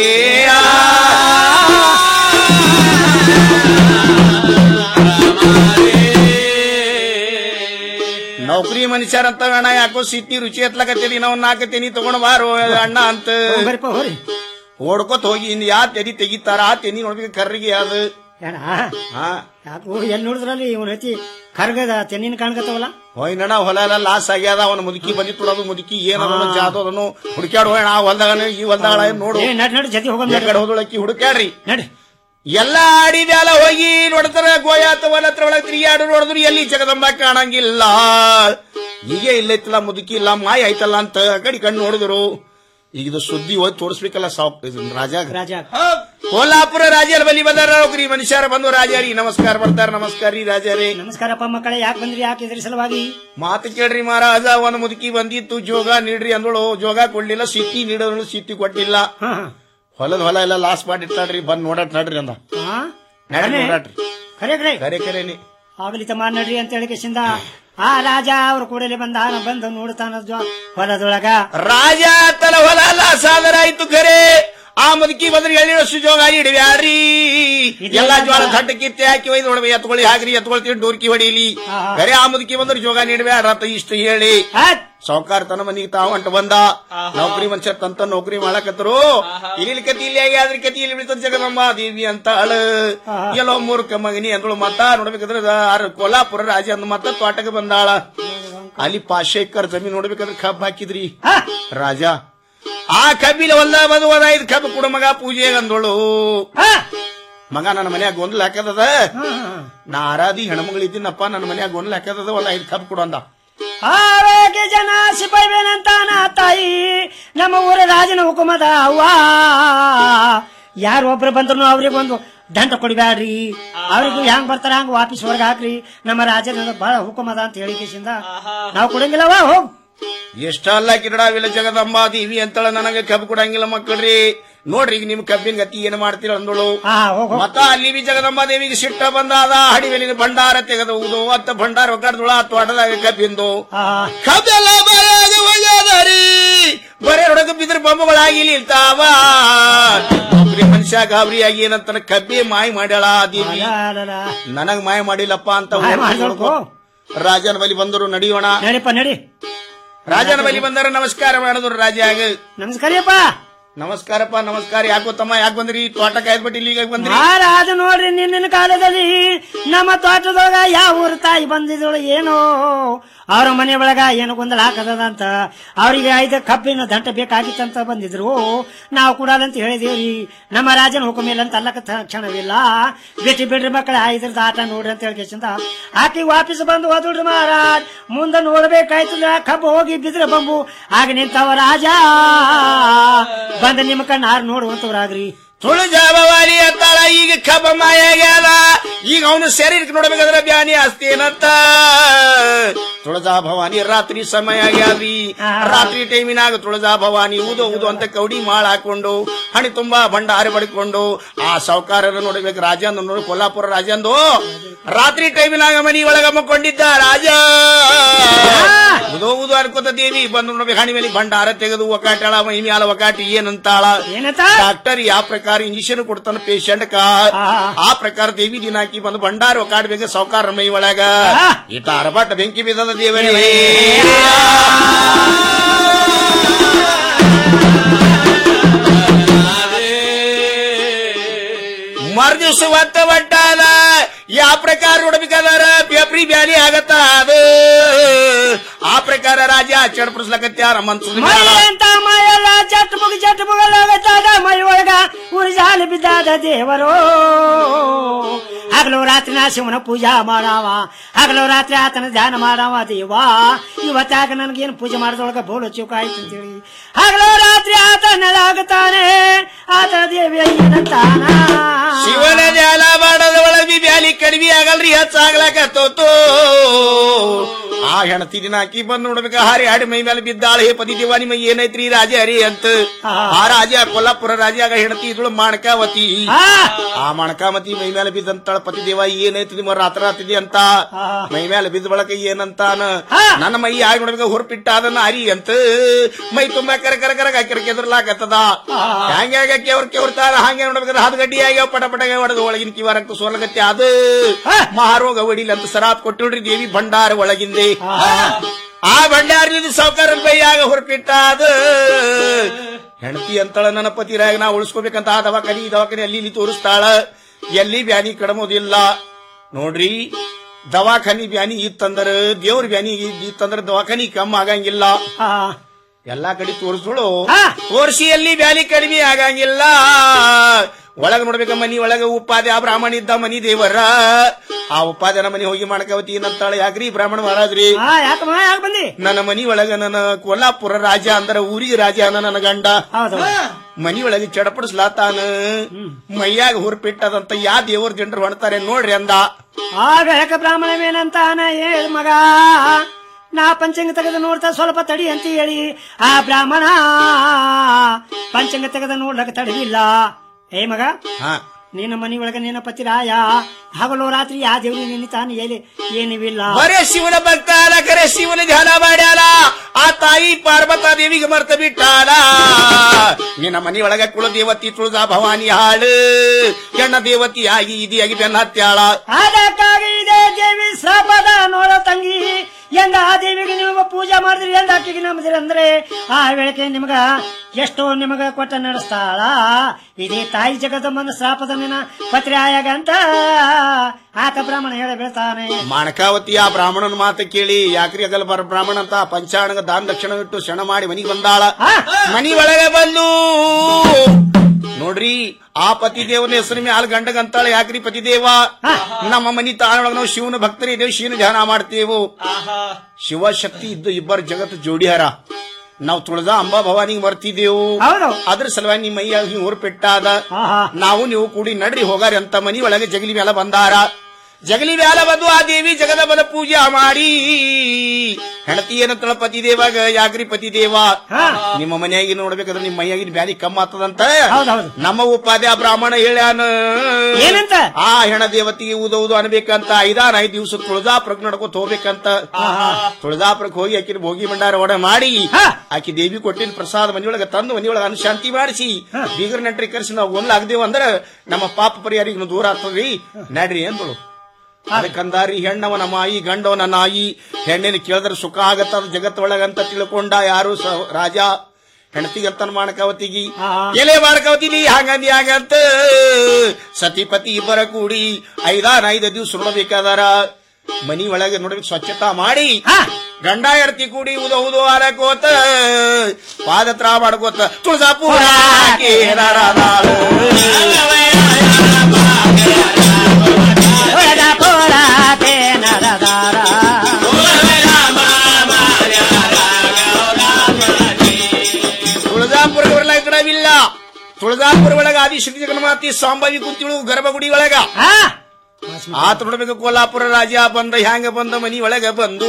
ನೌಕರಿ ಮನುಷ್ಯರಂತ ಅಣ್ಣ ಯಾಕೋ ಸಿಟ್ಟಿ ರುಚಿ ಎತ್ಲಕತ್ತೀರಿ ನಾವು ನಾಲ್ಕು ತೆನಿ ತಗೊಂಡ್ ಬಾರೋ ಅಣ್ಣ ಅಂತ ಓಡ್ಕೋತ ಹೋಗಿ ಇನ್ ಯಾ ತೆನಿ ತೆಗಿತಾರ ಆ ತೆನಿ ನೋಡ್ಬೇಕು ಕರ್ರಿಗೆ ಅದು ಏನ ಹಾ ಯಾಕೋ ಎಲ್ಲಿ ನೋಡಿದ್ರಲ್ಲಿ ಇವನ್ ಐತಿ ಕರ್ಗದ ತೆನ್ನಿನ ಕಾಣ್ಕತ್ತವಲ್ಲ ಹೋಯ್ನಣ್ಣ ಹೊಲ ಎಲ್ಲ ಲಾಸ್ ಆಗ್ಯಾದ ಅವನ ಮುದುಕಿ ಬಂದಿತ್ತು ಅದು ಮುದುಕಿ ಏನದನು ಜಾತದನು ಹುಡುಕ್ಯಾಡ್ ಹೋಯಣ ಆ ಹೊಲ್ದಾಗ ಈ ಹೊಲ್ದಾಗ ನೋಡು ಏ ನಡ್ ನಡ್ ಜೊತೆ ಹೋಗೋಣ ಕಡೆ ಹೋದಳಕ್ಕಿ ಹುಡುಕ್ಯಾಡ್ರಿ ನಡಿ ಎಲ್ಲಾ ಅಡಿ ಮ್ಯಾಲ ಹೋಗಿ ನೋಡ್ತಾರ ಗೋಯಾತ ಹೊಲ ಹತ್ರ ಒಳಗ್ ತಿರುಗಾಡು ನೋಡಿದ್ರು ಎಲ್ಲಿ ಜಗದಂಬ ಕಾಣಂಗಿಲ್ಲ ಈಗ ಇಲ್ಲೈತಲ್ಲ ಮುದುಕಿ ಇಲ್ಲ ಮಾಯ ಆಯ್ತಲ್ಲ ಅಂತ ಆ ಕಡೆ ಕಣ್ಣು ನೋಡಿದ್ರು ಈಗ ಇದು ಸುದ್ದಿ ಹೋಗಿ ತೋರಿಸ್ಬೇಕಲ್ಲ ಸಾಪ್ ರಾಜ ರಾಜ ಕೋಲ್ಹಾಪುರ ರಾಜರ ಬಲಿ ಬಂದಾರ ನೌಕರಿ ಮನುಷ್ಯರ ಬಂದು ರಾಜಾರಿ ನಮಸ್ಕಾರ ಬರ್ತಾರ ನಮಸ್ಕಾರ ರೀ ರಾಜರೇ ನಮಸ್ಕಾರಪ್ಪ ಮಕ್ಕಳೇ ಯಾಕೆ ಬಂದ್ರಿ ಯಾಕೆ ಇದ್ರ ಸಲುವಾಗಿ ಮಾತು ಕೇಳ್ರಿ ಮಹಾರಾಜ ಒಂದ್ ಮುದುಕಿ ಬಂದಿತ್ತು ಜೋಗ ನೀಡ್ರಿ ಅಂದಳು ಜೋಗ ಕೊಡ್ಲಿಲ್ಲ ಸಿಟ್ಟಿ ನೀಡೋಳು ಸಿಟ್ಟಿ ಕೊಟ್ಟಿಲ್ಲ ಹೊಲದ ಹೊಲ ಎಲ್ಲ ಲಾಸ್ ಮಾಡಿಟ್ಟಾಡ್ರಿ ಬಂದ್ ನೋಡಟ್ ನಡ್ರಿ ಅಂದ ಹಾ ನಡ್ರಿ ನೋಡಾಟ್ರಿ ಖರೆ ಖರೆ ಕರೆ ಕರೆನಿ ಆಗ್ಲಿ ತಮ್ಮ ನಡ್ರಿ ಅಂತ ಹೇಳಿಕೆಸಿಂದ ಆ ರಾಜ ಅವ್ರ ಕೂಡಲೇ ಬಂದ ಬಂದು ನೋಡ್ತಾನ ಜ್ವ- ಹೊಲದೊಳಗ ರಾಜ ತಲ ಹೊಲ ಲಾಸ್ ಆದರಾಯ್ತು ಖರೆ ಆ ಮುದುಕಿ ಬಂದ್ರೆ ಎಳ್ಳಿರೋ ಸುಜೋಗ ಇಡವ್ಯಾಡ್ರಿ ಎಲ್ಲಾ ಜ್ವಾಳ ತಟ್ಟ ಕಿತ್ತೆ ಹಾಕಿ ಒಯ್ದು ನೋಡ್ಬೇಕು ಎತ್ಕೊಳ್ಳಿ ಹಾಕ್ರಿ ಎತ್ಕೊಳ್ತೀವಿ ಡೋರ್ಕಿ ಹೊಡೀಲಿ ಖರೆ ಆ ಮುದುಕಿ ಬಂದ್ರೆ ಜೋಗ ನೀಡ್ಬ್ಯಾಡ್ರತ ಇಷ್ಟು ಹೇಳಿ ಸಾವುಕಾರ ತನ್ನ ಮನಿಗೆ ತಾವ ಹೊಂಟ ಬಂದ ನೌಕರಿ ಮನುಷ್ಯ ತಂತ ನೌಕರಿ ಮಾಡಕತ್ತರು ಇಲ್ಲಿ ಕತಿ ಇಲ್ಲಿ ಆಗಿ ಅದ್ರ ಕತಿ ಇಲ್ಲಿ ಬೀಳ್ತದ ಜಗದಮ್ಮ ದೇವಿ ಅಂತ ಅಳ ಎಲ್ಲೋ ಮೂರ್ಖ ಮಗನಿ ಅಂದಳು ಮತ್ತ ನೋಡ್ಬೇಕಾದ್ರೆ ಆರ್ ಕೊಲ್ಲಾಪುರ ರಾಜ ಅಂದ ಮತ್ತ ತೋಟಕ್ಕೆ ಬಂದಾಳ ಅಲ್ಲಿ ಪಾಶೇಕರ್ ಜಮೀನ್ ನೋಡ್ಬೇಕಾದ್ರೆ ಕಬ್ಬ್ ಹಾಕಿದ್ರಿ ರಾಜ ಆ ಕಬ್ಬಿಲ ಒಂದ ಬಂದು ಒಂದ್ ಐದು ಕಬ್ಬು ಕೊಡು ಮಗ ಪೂಜೆಗೆ ಅಂದಳು ಮಗ ನನ್ನ ಮನ್ಯಾಗ ಗೊಂದಲ ಹಾಕದದ ನಾ ಆರಾಧಿ ಹೆಣ್ಮಗಳು ಇದ್ದೀನಪ್ಪ ನನ್ನ ಮನ್ಯಾಗ ಗೊಂದಲ ಹಾಕದದ ಒಂದ್ ಐದು ಕಬ್ಬು ಕೊಡು ಅಂದ ಆವೇಗೆ ಜನ ಸಿಪಾಯಿಬೇನಂತಾನ ತಾಯಿ ನಮ್ಮ ಊರ ರಾಜನ ಹುಕುಮದ ಅವ್ವ ಯಾರು ಒಬ್ರು ಬಂದ್ರು ಅವ್ರಿಗೆ ಒಂದು ದಂಡ ಕೊಡ್ಬ್ಯಾಡ್ರಿ ಅವ್ರಿಗೆ ಹೆಂಗ್ ಬರ್ತಾರ ಹಂಗ ವಾಪಸ್ ಹೊರಗೆ ಹಾಕ್ರಿ ನಮ್ಮ ರಾಜನ ಬಹಳ ಹುಕುಮದ ಅಂತ ಹೇಳಿ ಕೇಸಿಂದ ನಾವು ಕೊಡಂಗಿಲ್ಲವ ಹೋಗ್ ಎಷ್ಟಲ್ಲ ಕಿರಡಾವಿಲ್ಲ ಜಗದಂಬ ದೇವಿ ಅಂತಳ ನನಗೆ ಕಬ್ಬು ಕೊಡಂಗಿಲ್ಲ ಮಕ್ಕಳ್ರಿ ನೋಡ್ರಿ ಈಗ ನಿಮ್ ಕಬ್ಬಿನ ಗತಿ ಏನ್ ಮಾಡ್ತೀರ ಅಂದಳು ಮತ್ತ ಅಲ್ಲಿ ಬಿ ಜಗದಂಬ ದೇವಿಗೆ ಸಿಟ್ಟ ಬಂದಾದ ಹಡಿವೆಲಿನ ಭಂಡಾರ ತೆಗೆದು ಊದು ಅತ್ತ ಭಂಡಾರ ಒಕ್ಕಡ್ದಳ ತೋಟದಾಗ ಕಬ್ಬಿಂದು ಕಬ್ಬೆಲ್ಲ ಬರೆದು ಒಯ್ಯದರಿ ಬರೇ ಹೊಡಕ ಬಿದ್ರ ಬೊಂಬಗಳಾಗಿ ನಿಲ್ತಾವ ಒಬ್ರಿ ಮನುಷ್ಯ ಗಾಬರಿಯಾಗಿ ಏನಂತಾನ ಕಬ್ಬಿ ಮಾಯ ಮಾಡ್ಯಾಳ ಆ ದೇವಿ ನನಗ್ ಮಾಯ ಮಾಡಿಲ್ಲಪ್ಪ ಅಂತ ಮಾಯ ಮಾಡ್ದೋಳ್ಕೊ. ರಾಜನ ಬಲಿ ಬಂದರು ನಡೆಯೋಣ ನಡಿಪ್ಪ ನಡಿ ರಾಜನ ಬಲಿ ಬಂದರು ನಮಸ್ಕಾರ ಮಾಡಿದ್ರು ರಾಜಾಗ ನಮಸ್ಕಾರಪ್ಪ ನಮಸ್ಕಾರಪ್ಪ ನಮಸ್ಕಾರ ಯಾಕೋ ತಮ್ಮ ಯಾಕೆ ಬಂದ್ರಿ ತೋಟ ಕಾಯ್ದ್ಬಿಟ್ಟು ಇಲ್ಲಿಗೆ ಬಂದ್ರಿ ಮಹಾರಾಜ ನೋಡ್ರಿ ನಿನ್ನಿನ ಕಾಲದಲ್ಲಿ ನಮ್ಮ ತೋಟದೊಳಗ ಯಾವ ಊರು ತಾಯಿ ಬಂದಿದ್ದಳು ಏನೋ ಅವ್ರ ಮನೆ ಒಳಗ ಏನು ಗೊಂದಲ ಹಾಕದಂತ ಅವರಿಗೆ ಐದು ಕಬ್ಬಿನ ದಂಟ ಬೇಕಾಗಿತ್ತಂತ ಬಂದಿದ್ರು ನಾವು ಕೊಡಲ್ಲಂತ ಹೇಳಿದೇವ್ರಿ ನಮ್ಮ ರಾಜನ ಹುಕುಮೇಲೆ ಅಂತ ಅಲ್ಲಕ ಕ್ಷಣವಿಲ್ಲ ಬಿಟ್ಟು ಬಿಡ್ರಿ ಮಕ್ಕಳ ಇದ್ರದ್ದು ಆಟ ನೋಡ್ರಿ ಅಂತ ಹೇಳ್ಕೇಸಿಂದ ಆಕಿ ವಾಪಸ್ ಬಂದು ಹೋದ್ರಿ ಮಹಾರಾಜ್ ಮುಂದೆ ನೋಡ್ಬೇಕಾಯ್ತದ ಕಬ್ಬು ಹೋಗಿ ಬಿದ್ರೆ ಬಂಬು ಆಗ ನಿಂತವ ರಾಜ ಬಂದ ನಿಮ್ಮ ಕಣ್ಣು ಆರು ನೋಡುವಂತವ್ರಾಗ್ರಿ ತುಳಜಾಭವಾನಿ ಅಂತಾಳ ಈಗ ಕಬ್ಬ ಮಾಯ ಆಗ್ಯಾದ ಈಗ ಅವನು ಶರೀರಕ್ಕೆ ನೋಡ್ಬೇಕಾದ್ರೆ ಬ್ಯಾನಿ ಆಸ್ತಿ ಏನಂತ ತುಳಜಾ ಭವಾನಿ ರಾತ್ರಿ ಸಮಯ ಆಗ್ಯಾದ್ರಿ ರಾತ್ರಿ ಟೈಮಿನಾಗ ತುಳಜಾ ಭವಾನಿ ಊದು ಊದು ಅಂತ ಕೌಡಿ ಮಾಳ ಹಾಕೊಂಡು ಹಣಿ ತುಂಬಾ ಭಂಡಾರ ಬಡ್ಕೊಂಡು ಆ ಸಾವುಕಾರರ ನೋಡ್ಬೇಕು ರಾಜಂದು ನೋಡಿ ಕೊಲ್ಲಾಪುರ ರಾಜಂದು ರಾತ್ರಿ ಟೈಮಿನಾಗ ಮನಿ ಒಳಗ ಮಕ್ಕೊಂಡಿದ್ದ ರಾಜ ಉದೋ ಉದು ಅನ್ಕೋತ ದೇವಿ ಬಂದು ನೋಡ್ಬೇಕು ಹಣಿ ಮೇಲೆ ಭಂಡಾರ ತೆಗೆದು ಒಕಾಟಾಳ ಮೈ ಮ್ಯಾಲ ಒಕಾಟಿ ಏನಂತಾಳ ಡಾಕ್ಟರ್ ಯಾವ ಪ್ರಕಾರ ಇಂಜೆಕ್ಷನ್ ಕೊಡ್ತಾನ ಪೇಷಂಟ್ ಕ ಆ ಪ್ರಕಾರ ದೇವಿ ದಿನಾಕಿ ಬಂದು ಭಂಡಾರ ಒಕಾಡ್ಬೇಕು ಸಾವುಕಾರ ಮೈ ಒಳಗ ಇಟ್ಟ ಅರಬಾಟ ಬೆಂಕಿ ಬಿದ್ದದ ದೇವರೇ ಮರ್ದಿವ್ಸ ಒತ್ತ ಒಟ್ಟಾದ ಯಾವ ಪ್ರಕಾರ ನೋಡ್ಬೇಕಾದಾರ ಪೇಪ್ರಿ ಬ್ಯಾನಿ ಆಗತ್ತ ಅದು ಆ ಪ್ರಕಾರ ರಾಜ ಚಡಪಡಿಸ್ಲಕತ್ಯಾರ ಮನ್ಸು ಮೈ ಅಂತ ಮೈಯೆಲ್ಲ ಚಟ್ ಮುಗಿ ಚಟ್ ಮುಗಲಾಗತ್ತಾದ ಮೈ ಒಳಗ ಉರಿ ಜಾಲಿ ಬಿದ್ದಾದ ದೇವರು ಹಗಲು ರಾತ್ರಿ ನಾ ಶಿವನ ಪೂಜಾ ಮಾಡಾವ ಹಗಲು ರಾತ್ರಿ ಆತನ ಧ್ಯಾನ ಮಾಡಾವ ದೇವ ಇವತ್ತಾಗ ನನ್ಗೇನು ಪೂಜೆ ಮಾಡಿದೊಳಗ ಬೋಳು ಚೂಕ ಆಯ್ತು ಅಂತೇಳಿ ಹಗಲು ರಾತ್ರಿ ಆತ ನೆಲಾಗುತ್ತಾನೆ ಆತ ದೇವಿ ಏನಂತಾನ ಶಿವನ ಧ್ಯಾನ ಮಾಡದ ಒಳಗಿ ಬ್ಯಾಲಿ ಕಡಿಮೆ ಆಗಲ್ರಿ ಹೆಚ್ಚಾಗ್ಲಾಕತ್ತೋತು ಆ ಹೆಣತಿ ದಿನ ಆಕಿ ಬಂದ್ ನೋಡ್ಬೇಕ ಹಾರಿ ಹಾಡಿ ಮೈ ಮೇಲೆ ಬಿದ್ದಾಳ ಹೇ ಪತಿ ದೇವ ನಿಮ್ಮ ಏನೈತ್ರಿ ರಾಜ ಹರಿ ಅಂತ ಆ ರಾಜ ಕೊಲ್ಲಾಪುರ ರಾಜಾಗ ಹೆಣತಿ ಇದ್ಳು ಮಾಣಕಾವತಿ ಆ ಮಾಣಕಾವತಿ ಮೈ ಮೇಲೆ ಬಿದ್ದಂತಾಳ ಪತಿ ದೇವ ಏನೈತಿ ನಿಮ್ಮ ರಾತ್ರ ರಾತ್ರಿ ಅಂತ ಮೈ ಮೇಲೆ ಬಿದ್ದ ಬಳಕ ಏನಂತಾನ ನನ್ನ ಮೈ ಆಗಿ ನೋಡ್ಬೇಕ ಹೊರಪಿಟ್ಟ ಅದನ್ನ ಹರಿ ಅಂತ ಮೈ ತುಂಬಾ ಕರ ಕರ ಕರ ಕರ ಕೆದರ್ಲಾಕತ್ತದ ಹ್ಯಾಂಗ ಕೆವ್ರ ಕೆವ್ರತಾರ ಹಂಗೆ ನೋಡ್ಬೇಕಾದ್ರೆ ಹದ್ ಗಡ್ಡಿ ಆಗ್ಯಾವ ಪಟ ಪಟ ಹೊಡೆದು ಒಳಗಿನ ಕಿವ ರಕ್ತ ಸೋಲಗತ್ತೆ ಅದು ಮಹಾರೋಗ ಹೊಡಿಲಿ ಅಂತ ಸರಾಪ್ ಕೊಟ್ಟಿಳ್ರಿ ದೇವಿ ಭಂಡಾರ ಒಳಗಿಂದೆ ಆ ಭಂಡಾರದಿಂದ ಸಾವುಕಾರ ಬೈಯಾಗ ಹೊರಪಿಟ್ಟ ಅದು ಹೆಂಡತಿ ಅಂತಳ ನನ್ನ ಪತಿರಾಗ ನಾ ಉಳಿಸ್ಕೋಬೇಕಂತ ಆ ದವಾಖಾನಿ ಈ ದವಾಖಾನಿ ಅಲ್ಲಿ ಇಲ್ಲಿ ತೋರಿಸ್ತಾಳ ಎಲ್ಲಿ ಬ್ಯಾನಿ ಕಡಮೋದಿಲ್ಲ ನೋಡ್ರಿ ದವಾಖಾನಿ ಬ್ಯಾನಿ ಇತ್ತಂದ್ರ ದೇವ್ರ ಬ್ಯಾನಿ ಇತ್ತಂದ್ರ ದವಾಖಾನಿ ಕಮ್ಮಿ ಆಗಂಗಿಲ್ಲ ಎಲ್ಲಾ ಕಡೆ ತೋರಿಸೋಳು ತೋರಿಸಿ ಎಲ್ಲಿ ಬ್ಯಾನಿ ಕಡಿಮೆ ಆಗಂಗಿಲ್ಲ ಒಳಗ ನೋಡ್ಬೇಕ ಮನಿ ಒಳಗ ಉಪಾದೆ ಆ ಬ್ರಾಹ್ಮಣ ಇದ್ದ ಮನಿ ದೇವರ ಆ ಉಪಾದನ ಮನಿ ಹೋಗಿ ಮಾಡ್ಕವತಿ ಏನಂತಾಳ ಯಾಕ್ರಿ ಬ್ರಾಹ್ಮಣ ಮಹಾರಾಜ್ರಿ ಯಾಕಮ್ಮ ಯಾಕೆ ಬಂದಿ ನನ್ನ ಮನಿ ಒಳಗ ನನ್ನ ಕೊಲ್ಲಾಪುರ ರಾಜ ಅಂದ್ರ ಊರಿಗೆ ರಾಜ ಅನ್ನ ನನ್ನ ಗಂಡ ಮನಿ ಒಳಗೆ ಚಡಪಡಿಸ್ಲಾತಾನ ಮೈಯಾಗ ಹುರ್ಪಿಟ್ಟದಂತ ಯಾ ದೇವ್ರ ಜನರು ಹೊಣ್ತಾರೆ ನೋಡ್ರಿ ಅಂದ ಆಗ ಯಾಕ ಬ್ರಾಹ್ಮಣವೇನಂತಾನ ಹೇಳ್ ಮಗ ನಾ ಪಂಚಂಗ ತೆಗೆದು ನೋಡ್ತಾ ಸ್ವಲ್ಪ ತಡಿ ಅಂತ ಹೇಳಿ ಆ ಬ್ರಾಹ್ಮಣ ಪಂಚಂಗ ತೆಗೆದು ನೋಡ್ಲಕ್ಕ ತಡವಿಲ್ಲ ಏ ಮಗ ಹಾ ನಿನ್ನ ಮನಿ ಒಳಗ ನಿನ್ನ ಪತಿ ರಾಯ ಹಗಲು ರಾತ್ರಿ ಯಾ ದೇವ್ರಿ ನಿನ್ನಿತಾನ ಎಲ್ಲಿ ಏನಿವಿಲ್ಲ ಬರೇ ಶಿವನ ಭಕ್ತ ಅಲ್ಲ ಕರೆ ಶಿವನ ಧ್ಯಾನ ಮಾಡ್ಯಾಲ ಆ ತಾಯಿ ಪಾರ್ವತ ದೇವಿಗೆ ಮರ್ತ ಬಿಟ್ಟಾಳ ನಿನ್ನ ಮನಿ ಒಳಗ ಕುಲ ದೇವತಿ ತುಳಜಾ ಭವಾನಿ ಹಾಳು ಹೆಣ್ಣ ದೇವತಿ ಆಗಿ ಇದಿಯಾಗಿ ಬೆನ್ನ ಹತ್ಯಾಳ ಅದಕ್ಕಾಗಿ ಇದೇ ದೇವಿ ಶಾಪದ ನೋಡ ತಂಗಿ ಎಂದ ಆ ದೇವಿಗೆ ನೀವು ಪೂಜೆ ಮಾಡಿದ್ರಿ ಎಂದ ಆಕೆಗೆ ನಂಬಿದ್ರಿ ಅಂದ್ರೆ ಆ ವೇಳೆಗೆ ನಿಮಗ ಎಷ್ಟೋ ನಿಮಗ ಕೊಟ್ಟ ನಡೆಸ್ತಾಳ ಇದೇ ತಾಯಿ ಜಗದಮ್ಮನ ಶಾಪದ ನಿನ್ನ ಪತ್ರಿ ಆಯಾಗ ಅಂತ ಆತ ಬ್ರಾಹ್ಮಣ ಹೇಳ ಬೀಳ್ತಾನೆ ಮಾಣಕಾವತಿ ಆ ಬ್ರಾಹ್ಮಣನ ಮಾತು ಕೇಳಿ ಯಾಕ್ರಿ ಆಗಲ್ಲ ಬರ ಬ್ರಾಹ್ಮಣ ಅಂತ ಪಂಚಾಣಗ ದಾನ ದಕ್ಷಿಣ ಇಟ್ಟು ಶಣ ಮಾಡಿ ಮನಿಗೆ ಬಂದಾಳ ಮನಿ ಒಳಗೆ ಬಂದು ನೋಡ್ರಿ ಆ ಪತಿ ದೇವನ ಹೆಸರು ಮ್ಯಾಲ ಗಂಡಗಂತಾಳ ಯಾಕ್ರಿ ಪತಿ ದೇವ ನಮ್ಮ ಮನಿ ತಾಳೊಳಗ ನಾವು ಶಿವನ ಭಕ್ತರಿ ಇದ್ದೇವೆ ಶಿವನ ಧ್ಯಾನ ಮಾಡ್ತೇವು ಶಿವಶಕ್ತಿ ಇದ್ದು ಇಬ್ಬರು ಜಗತ್ತು ಜೋಡಿಯಾರ ನಾವು ತುಳಜಾ ಅಂಬಾ ಭವಾನಿಗೆ ಬರ್ತಿದ್ದೇವು ಅದ್ರ ಸಲುವಾಗಿ ನಿಮ್ಮ ಮೈಯಾಗ ಹೊರಪೆಟ್ಟಾದ ನಾವು ನೀವು ಕೂಡಿ ನಡ್ರಿ ಹೋಗಾರಿ ಅಂತ ಮನಿ ಒಳಗೆ ಜಗಲಿ ಮ್ಯಾಲ ಬಂದಾರ ಜಗಲಿ ಮ್ಯಾಲ ಬಂದು ಆ ದೇವಿ ಜಗದಮ್ಮನ ಪೂಜೆ ಮಾಡಿ ಹೆಂಡತಿ ಏನಂತಳ ಪತಿ ದೇವಾಗ ಯಾಕ್ರಿ ಪತಿ ದೇವ ನಿಮ್ಮ ಮನೆಯಾಗಿ ನೋಡ್ಬೇಕಾದ್ರೆ ನಿಮ್ಮ ಮೈಯಾಗಿನ ಬ್ಯಾಲಿ ಕಮ್ಮ ಆಗ್ತದಂತ ನಮ್ಮ ಉಪಾಧ್ಯ ಬ್ರಾಹ್ಮಣ ಹೇಳ್ಯಾನ ಏನಂತ ಆ ಹೆಣ ದೇವತಿಗೆ ಊದೌದು ಅನ್ಬೇಕಂತ ಐದಾರ ಐದ್ ದಿವಸ ತುಳಜಾಪುರಕ್ಕೆ ನಡ್ಕೊತ ಹೋಗ್ಬೇಕಂತ ತುಳಜಾಪುರಕ್ಕೆ ಹೋಗಿ ಆಕಿನ ಭೋಗಿ ಭಂಡಾರ ಒಡ ಮಾಡಿ ಆಕಿ ದೇವಿ ಕೊಟ್ಟಿನ ಪ್ರಸಾದ ಮನಿಯೊಳಗ ತಂದು ಮನಿಯೊಳಗ ಅನುಶಾಂತಿ ಮಾಡಿಸಿ ಬೀಗರ್ ನೆಂಟ್ರಿ ಕರೆಸಿ ನಾವು ಒಂದ್ ಆಗ್ದೇವು ಅಂದ್ರ ನಮ್ಮ ಪಾಪ ಪರಿಹಾರ ದೂರ ಆಗ್ತದ್ರಿ ನಡ್ರಿ ಅಂದಳು ಅದಕ್ಕಂದಾರಿ ಹೆಣ್ಣವನ ಮಾಯಿ ಗಂಡವನ ನಾಯಿ ಹೆಣ್ಣಿನ ಕೇಳಿದ್ರೆ ಸುಖ ಆಗತ್ತ ಅದು ಜಗತ್ತೊಳಗಂತ ತಿಳ್ಕೊಂಡ ಯಾರು ಸ- ರಾಜ ಹೆಂಡತಿಗೆ ಅಂತಾನ ಮಾಡ್ಕವತಿಗಿ ಎಲೆ ಮಾಡ್ಕವತಿನಿ ಹಂಗಂದಿ ಹಂಗಂತ ಸತಿಪತಿ ಇಬ್ಬರ ಕೂಡಿ ಐದಾರ ಐದು ದಿವ್ಸ ನೋಡಬೇಕಾದಾರ ಮನಿ ಒಳಗೆ ನೋಡ್ಬೇಕು ಸ್ವಚ್ಛತಾ ಮಾಡಿ ಗಂಡ ಹೆಂಡತಿ ಕೂಡಿ ಉದ ಉದು ಆಲಕೋತ ಪಾದತ್ರ ಮಾಡ್ಕೋತ ತುಳಸಾಪುರ ಕೇದಾರನಾಳು. ತುಳಜಾಪುರ ಬರಲ ಕಡವಿಲ್ಲ ತುಳಜಾಪುರ ಒಳಗ ಆದಿಶಕ್ತಿ ಜಗನ್ಮಾತಿ ಸಾಂಬಾವಿ ಕುಂತಿಳು ಗರ್ಭಗುಡಿ ಒಳಗ ಆತ ನೋಡ್ಬೇಕು ಕೋಲ್ಹಾಪುರ ರಾಜ ಬಂದ ಹ್ಯಾಂಗ ಬಂದ ಮನಿ ಒಳಗ ಬಂದು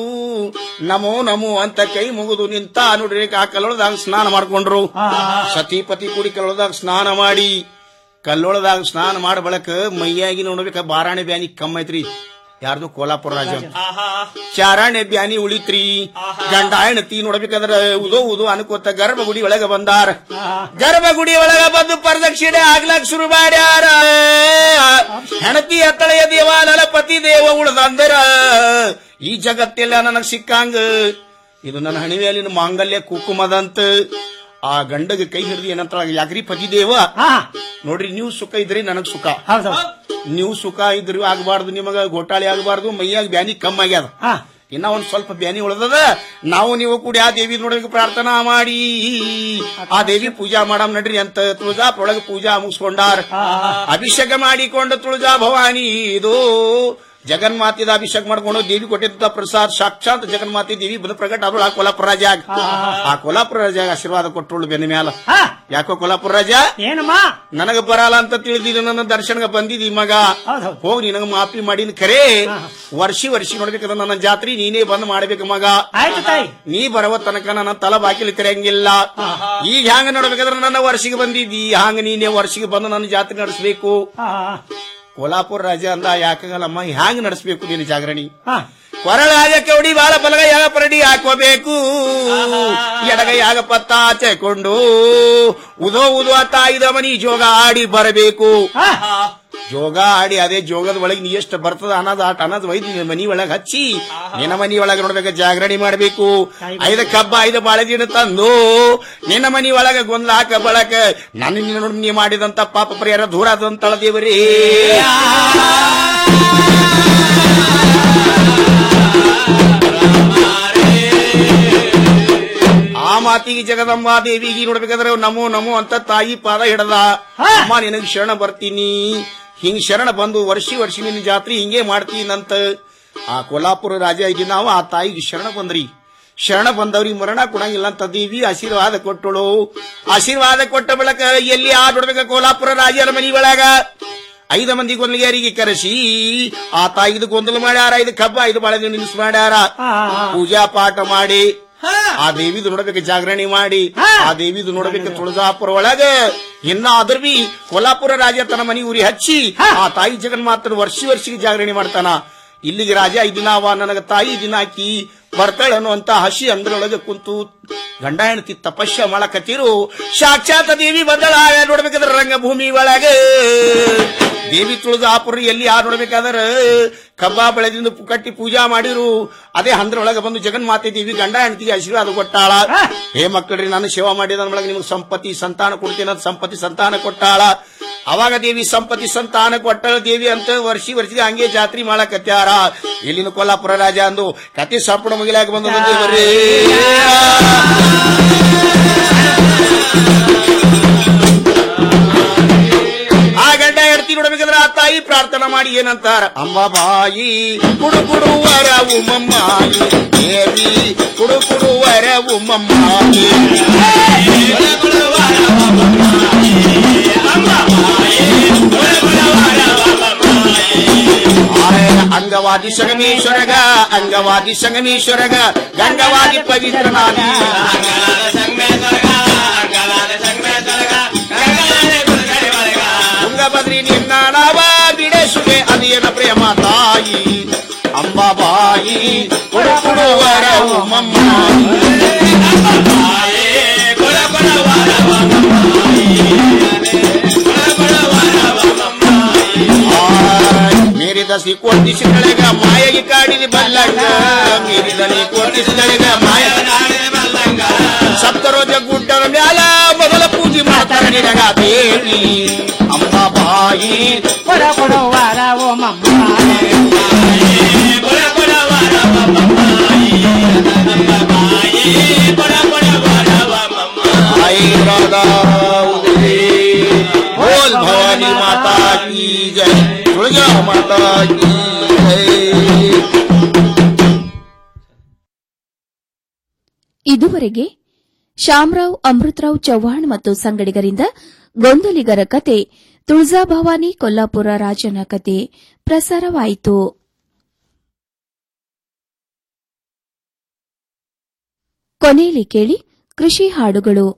ನಮೋ ನಮೋ ಅಂತ ಕೈ ಮುಗಿದು ನಿಂತ ನೋಡ್ರಿ ಆ ಕಲ್ಲೊಳದಾಗ ಸ್ನಾನ ಮಾಡ್ಕೊಂಡ್ರು ಸತಿಪತಿ ಕೂಡಿ ಕಲ್ಲೊಳದಾಗ ಸ್ನಾನ ಮಾಡಿ ಕಲ್ಲೊಳದಾಗ ಸ್ನಾನ ಮಾಡ ಬಳಕ ಮೈಯಾಗಿ ನೋಡ್ಬೇಕ ಬಾರಾಣೆ ಬ್ಯಾನಿ ಕಮ್ಮ ಐತ್ರಿ ಯಾರ್ದು ಕೋಲ್ಹಾಪುರ ರಾಜ ಚಾರಾಣೆ ಬ್ಯಾನಿ ಉಳಿತ್ರಿ ಗಂಡ ಹೆಣತಿ ನೋಡ್ಬೇಕಾದ್ರ ಉದೋ ಉದೋ ಅನ್ಕೋತ ಗರ್ಭಗುಡಿ ಒಳಗ ಬಂದಾರ ಗರ್ಭಗುಡಿ ಒಳಗ ಬಂದು ಪ್ರದಕ್ಷಿಣೆ ಆಗ್ಲಕ್ ಶುರು ಮಾಡ್ಯಾರ ಹೆಣತಿ ಎತ್ತಳೆಯ ದೇವಾಲಯ ಪತಿ ದೇವ ಉಳ್ದಂದರ ಈ ಜಗತ್ತೆಲ್ಲ ನನಗ್ ಸಿಕ್ಕಂಗ ಇದು ನನ್ನ ಹಣಿವೆಯಲ್ಲಿನ ಮಾಂಗಲ್ಯ ಕುಕುಮದಂತ ಆ ಗಂಡಗ ಕೈ ಹಿಡಿದು ಏನಂತ ಯಾಕ್ರಿ ಪತಿ ದೇವ ನೋಡ್ರಿ ನೀವು ಸುಖ ಇದ್ರಿ ನನಗ್ ಸುಖ ನೀವು ಸುಖ ಇದ್ರಿ ಆಗಬಾರ್ದು ನಿಮಗ ಗೋಟಾಳಿ ಆಗಬಾರ್ದು ಮೈಯಾಗ ಬ್ಯಾನಿ ಕಮ್ಮಿ ಆಗ್ಯಾದ ಇನ್ನ ಒಂದ್ ಸ್ವಲ್ಪ ಬ್ಯಾನಿ ಉಳ್ದದ ನಾವು ನೀವು ಕೂಡಿ ಆ ದೇವಿ ನೋಡಬೇಕು ಪ್ರಾರ್ಥನಾ ಮಾಡಿ ಆ ದೇವಿ ಪೂಜಾ ಮಾಡಮ್ ನಡ್ರಿ ಅಂತ ತುಳಜಾ ಒಳಗೆ ಪೂಜಾ ಮುಗಿಸ್ಕೊಂಡಾರ ಅಭಿಷೇಕ ಮಾಡಿಕೊಂಡು ತುಳಜಾ ಭವಾನಿ ಇದು ಜಗನ್ಮಾತಿದ ಅಭಿಷೇಕ ಮಾಡ್ಕೊಂಡು ದೇವಿ ಕೊಟ್ಟಿದ್ದ ಪ್ರಸಾದ್ ಸಾಕ್ಷಾತ್ ಜಗನ್ಮಾತಿ ದೇವಿ ಬಂದು ಪ್ರಕಟ ಆದಳು ಆ ಕೊಲ್ಲಾಪುರ ರಾಜಾಗ ಆ ಕೊಲ್ಲಾಪುರ ರಾಜಾಗ ಆಶೀರ್ವಾದ ಕೊಟ್ಟಳು ಬೆನ್ನ ಮ್ಯಾಲ ಯಾಕೋ ಕೊಲ್ಲಾಪುರ ರಾಜ ಏನಮ್ಮ ನನಗ ಬರಲ್ಲ ಅಂತ ತಿಳಿದಿದ್ದು ನನ್ನ ದರ್ಶನಗ ಬಂದಿದಿ ಮಗ ಹೋಗಿ ನಿನಗ ಮಾಫಿ ಮಾಡಿನ ಖರೆ ವರ್ಷಿ ವರ್ಷಿ ನೋಡ್ಬೇಕದ ನನ್ನ ಜಾತ್ರೆ ನೀನೇ ಬಂದ್ ಮಾಡ್ಬೇಕು ಮಗ ಆಯ್ತು ತಾಯಿ ನೀ ಬರವ ತನಕ ನನ್ನ ತಲ ಬಾಕಿಲಿ ತೆರೆಯಂಗಿಲ್ಲ ಈಗ ಹ್ಯಾಂಗ ನೋಡ್ಬೇಕಾದ್ರೆ ನನ್ನ ವರ್ಷಿಗೆ ಬಂದಿದ್ದಿ ಹಂಗ ನೀನೇ ವರ್ಷಿಗೆ ಬಂದು ನನ್ನ ಜಾತ್ರೆ ನಡೆಸಬೇಕು ಕೋಲ್ಹಾಪುರ ರಾಜ ಅಂದ ಯಾಕಾಗಲ್ಲಮ್ಮ ಹ್ಯಾಂಗ ನಡೆಸಬೇಕು ನೀನು ಜಾಗರಣಿ ಕೊರಳಾಗ ಕೌಡಿ ಬಾಳ ಬಲಗೈಯಾಗ ಪರಡಿ ಹಾಕೋಬೇಕು ಎಡಗೈಯಾಗ ಪತ್ತ ಚೆಕೊಂಡು ಉದೋ ಉದೋ ತಾಯಿದ ಮನಿ ಜೋಗ ಆಡಿ ಬರಬೇಕು ಜೋಗ ಆಡಿ ಅದೇ ಜೋಗದ ಒಳಗೆ ನೀ ಎಷ್ಟು ಬರ್ತದ ಅನ್ನೋದು ಆಟ ಅನ್ನೋದು ಒಯ್ದು ನಿನ್ನ ಮನಿ ಒಳಗೆ ಹಚ್ಚಿ ನಿನ್ನ ಮನಿ ಒಳಗೆ ನೋಡ್ಬೇಕು ಜಾಗರಣೆ ಮಾಡಬೇಕು ಐದ ಕಬ್ಬ ಐದು ಬಾಳೆದಿನ ತಂದು ನಿನ್ನ ಮನಿ ಒಳಗೆ ಗೊಂದಲ ಹಾಕ ಬಳಕ ನನ್ನ ನಿನ್ನ ನೋಡಿ ನೀ ಮಾಡಿದಂತ ಪಾಪ ಪರಿಹಾರ ದೂರ ಆದಂತಳ ದೇವರೇ ಆ ಮಾತಿಗೆ ಜಗದಮ್ಮ ದೇವಿಗೆ ನೋಡ್ಬೇಕಾದ್ರೆ ನಮೋ ನಮೋ ಅಂತ ತಾಯಿ ಪಾದ ಹಿಡದ ಅಮ್ಮ ನಿನಗೆ ಶರಣ ಬರ್ತೀನಿ ಹಿಂಗ್ ಶರಣ ಬಂದು ವರ್ಷಿ ವರ್ಷಿ ನಿನ್ನ ಜಾತ್ರೆ ಹಿಂಗೆ ಮಾಡ್ತೀನಂತ ಆ ಕೊಲ್ಲಾಪುರ ರಾಜ ಈಗ ನಾವು ಆ ತಾಯಿಗೆ ಶರಣ ಬಂದ್ರಿ ಶರಣ ಬಂದವ್ರಿಗೆ ಮರಣ ಕೊಡಂಗಿಲ್ಲ ಅಂತ ದೇವಿ ಆಶೀರ್ವಾದ ಕೊಟ್ಟಳು ಆಶೀರ್ವಾದ ಕೊಟ್ಟ ಬಳಕ ಎಲ್ಲಿ ಆ ನೋಡ್ಬೇಕ ಕೋಲ್ಹಾಪುರ ರಾಜರ ಮನಿ ಒಳಗ ಐದು ಮಂದಿ ಗೊಂದಲಿಗಾರಿಗೆ ಕರೆಸಿ ಆ ತಾಯಿದು ಗೊಂದಲ ಮಾಡ್ಯಾರ ಐದು ಕಬ್ಬ ಐದು ಬಾಳೆ ನಿಲ್ಲಿಸ್ ಮಾಡ್ಯಾರ ಪೂಜಾ ಪಾಠ ಮಾಡಿ ಆ ದೇವಿದು ನೋಡ್ಬೇಕು ಜಾಗರಣೆ ಮಾಡಿ ಆ ದೇವಿದು ನೋಡ್ಬೇಕು ತುಳಜಾಪುರ ಒಳಗ ಇನ್ನ ಅದ್ರ ಬಿ ಕೊಲ್ಲಾಪುರ ರಾಜ ತನ್ನ ಮನಿ ಉರಿ ಹಚ್ಚಿ ಆ ತಾಯಿ ಜಗನ್ಮಾತನ ವರ್ಷಿ ವರ್ಷಿಗೆ ಜಾಗರಣೆ ಮಾಡ್ತಾನ ಇಲ್ಲಿಗೆ ರಾಜ ಈ ದಿನ ಅವ ನನಗ ತಾಯಿ ದಿನ ಹಾಕಿ ಬರ್ತಾಳೆ ಅನ್ನುವಂತ ಹಸಿ ಅಂದ್ರೊಳಗೆ ಕುಂತು ಗಂಡ ಹೆಂಡತಿ ತಪಸ್ಯ ಮಾಡಕತ್ತಿರು ಸಾಕ್ಷಾತ್ ದೇವಿ ಬಂದಳ ನೋಡ್ಬೇಕಾದ್ರೆ ರಂಗಭೂಮಿ ಒಳಗೆ ದೇವಿ ತುಳಜಾಪುರ ಎಲ್ಲಿ ಯಾರು ನೋಡ್ಬೇಕಾದ್ರೆ ಕಬ್ಬ ಬೆಳೆದಿಂದ ಪು- ಕಟ್ಟಿ ಪೂಜಾ ಮಾಡಿರು ಅದೇ ಹಂದ್ರೊಳಗೆ ಬಂದು ಜಗನ್ಮಾತೆ ದೇವಿ ಗಂಡ ಹೆಂಡತಿಗೆ ಆಶೀರ್ವಾದ ಕೊಟ್ಟಾಳ ಹೇ ಮಕ್ಕಳ್ರಿ ನಾನು ಸೇವಾ ಮಾಡಿದ ಒಳಗೆ ನಿಮ್ಗೆ ಸಂಪತ್ತಿ ಸಂತಾನ ಕೊಡ್ತೀನಿ ಅಂತ ಸಂಪತ್ತಿ ಸಂತಾನ ಕೊಟ್ಟಾಳ ಅವಾಗ ದೇವಿ ಸಂಪತ್ತಿ ಸಂತಾನ ಕೊಟ್ಟಳ ದೇವಿ ಅಂತ ವರ್ಷಿ ವರ್ಷಿಗೆ ಹಂಗೆ ಜಾತ್ರೆ ಮಾಡಕತ್ಯಾರ ಇಲ್ಲಿನ ಕೊಲ್ಲಾಪುರ ರಾಜ ಅಂದು ಕತಿ ಸಂಪುಣ ಮುಗಿಲಾಕ ಬಂದು ದೇವರೇ ಆ ಗಂಡ ಹೆಂಡತಿ ನೋಡ್ಬೇಕಾದ್ರೆ ಆ ತಾಯಿ ಪ್ರಾರ್ಥನಾ ಮಾಡಿ ಏನಂತಾರ ಅಂಬ ಬಾಯಿ ಕುಡು ಕುಡು ವರವು ಮಮ್ಮಾಯಿ ದೇವಿ ಕುಡು ಕುಡು ವರವು ಮಮ್ಮಾಯಿ ಅಂಗವಾದಿ ಸಂಗಮೇಶ್ವರಗ ಅಂಗವಾದಿ ಸಂಗಮೇಶ್ವರಗ ಗಂಗವಾದಿ ಪವಿತ್ರನಾದಿ ತುಂಗಭದ್ರಿ ನಿನ್ನ ನಾವ ಬಿಡೆಸುವೆ ಅದೇನ ಪ್ರೇಮ ತಾಯಿ ಅಂಬಾಬಾಯಿ ಕೊಡು ಕೊಡುವರವು ಮಮ್ಮಾಯಿ ಮೀರಿದ ಸಿ ಕೋಟಿಸಿದಳೆಗ ಮಾಯಗಿ ಕಾಡಿದ ಬಲ್ಲಂಗ ಮೀರಿದ ನೀ ಕೋಟಿಸಿದಳೆಗ ಮಾಯ ಸಪ್ತರೋಜ ಗುಡ್ಡದ ಮ್ಯಾಲ ಮೊದಲ ಪೂಜೆ ಮಾಡ್ತಾರ ನಿನಗ ದೇವಿ ಅಂಬಾಬಾಯಿ ಕೊಡ ಕೊಡುವಾರ ಓ ಮಮ್ಮ आई राधा उदय बोल भवानी माता की जय दुर्गा माता की जय ಇದುವರೆಗೆ ಶಾಮರಾವ್ ಅಮೃತರಾವ್ ಚವ್ಹಾಣ್ ಮತ್ತು ಸಂಗಡಿಗರಿಂದ ಗೊಂದಲಿಗರ ಕತೆ ತುಳಜಾಭವಾನಿ ಕೊಲ್ಲಾಪುರ ರಾಜನ ಕತೆ ಪ್ರಸಾರವಾಯಿತು ಕೊನೆಯಲ್ಲಿ ಕೇಳಿ ಕೃಷಿ ಹಾಡುಗಳು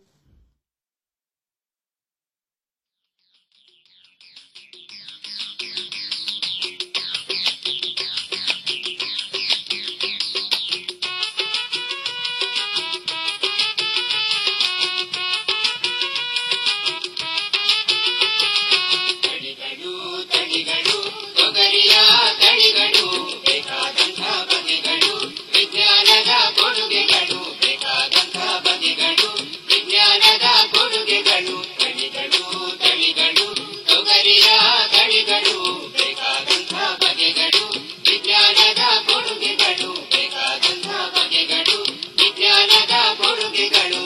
ತೊಗರಿಯ ತಳಿಗಳು ಬೇಕಾದಂಥ ಬಗೆಗಳು ವಿಜ್ಞಾನದ ಕೊಡುಗೆಗಳು ಬೇಕಾದಂಥ ಬಗೆಗಳು ವಿಜ್ಞಾನದ ಕೊಡುಗೆಗಳು ತಳಿಗಳು ತಳಿಗಳು ತೊಗರಿಯ ತಳಿಗಳು ಬೇಕಾದಂಥ ಬಗೆಗಳು ವಿಜ್ಞಾನದ ಕೊಡುಗೆಗಳು ಬೇಕಾದಂಥ ಬಗೆಗಳು ವಿಜ್ಞಾನದ ಕೊಡುಗೆಗಳು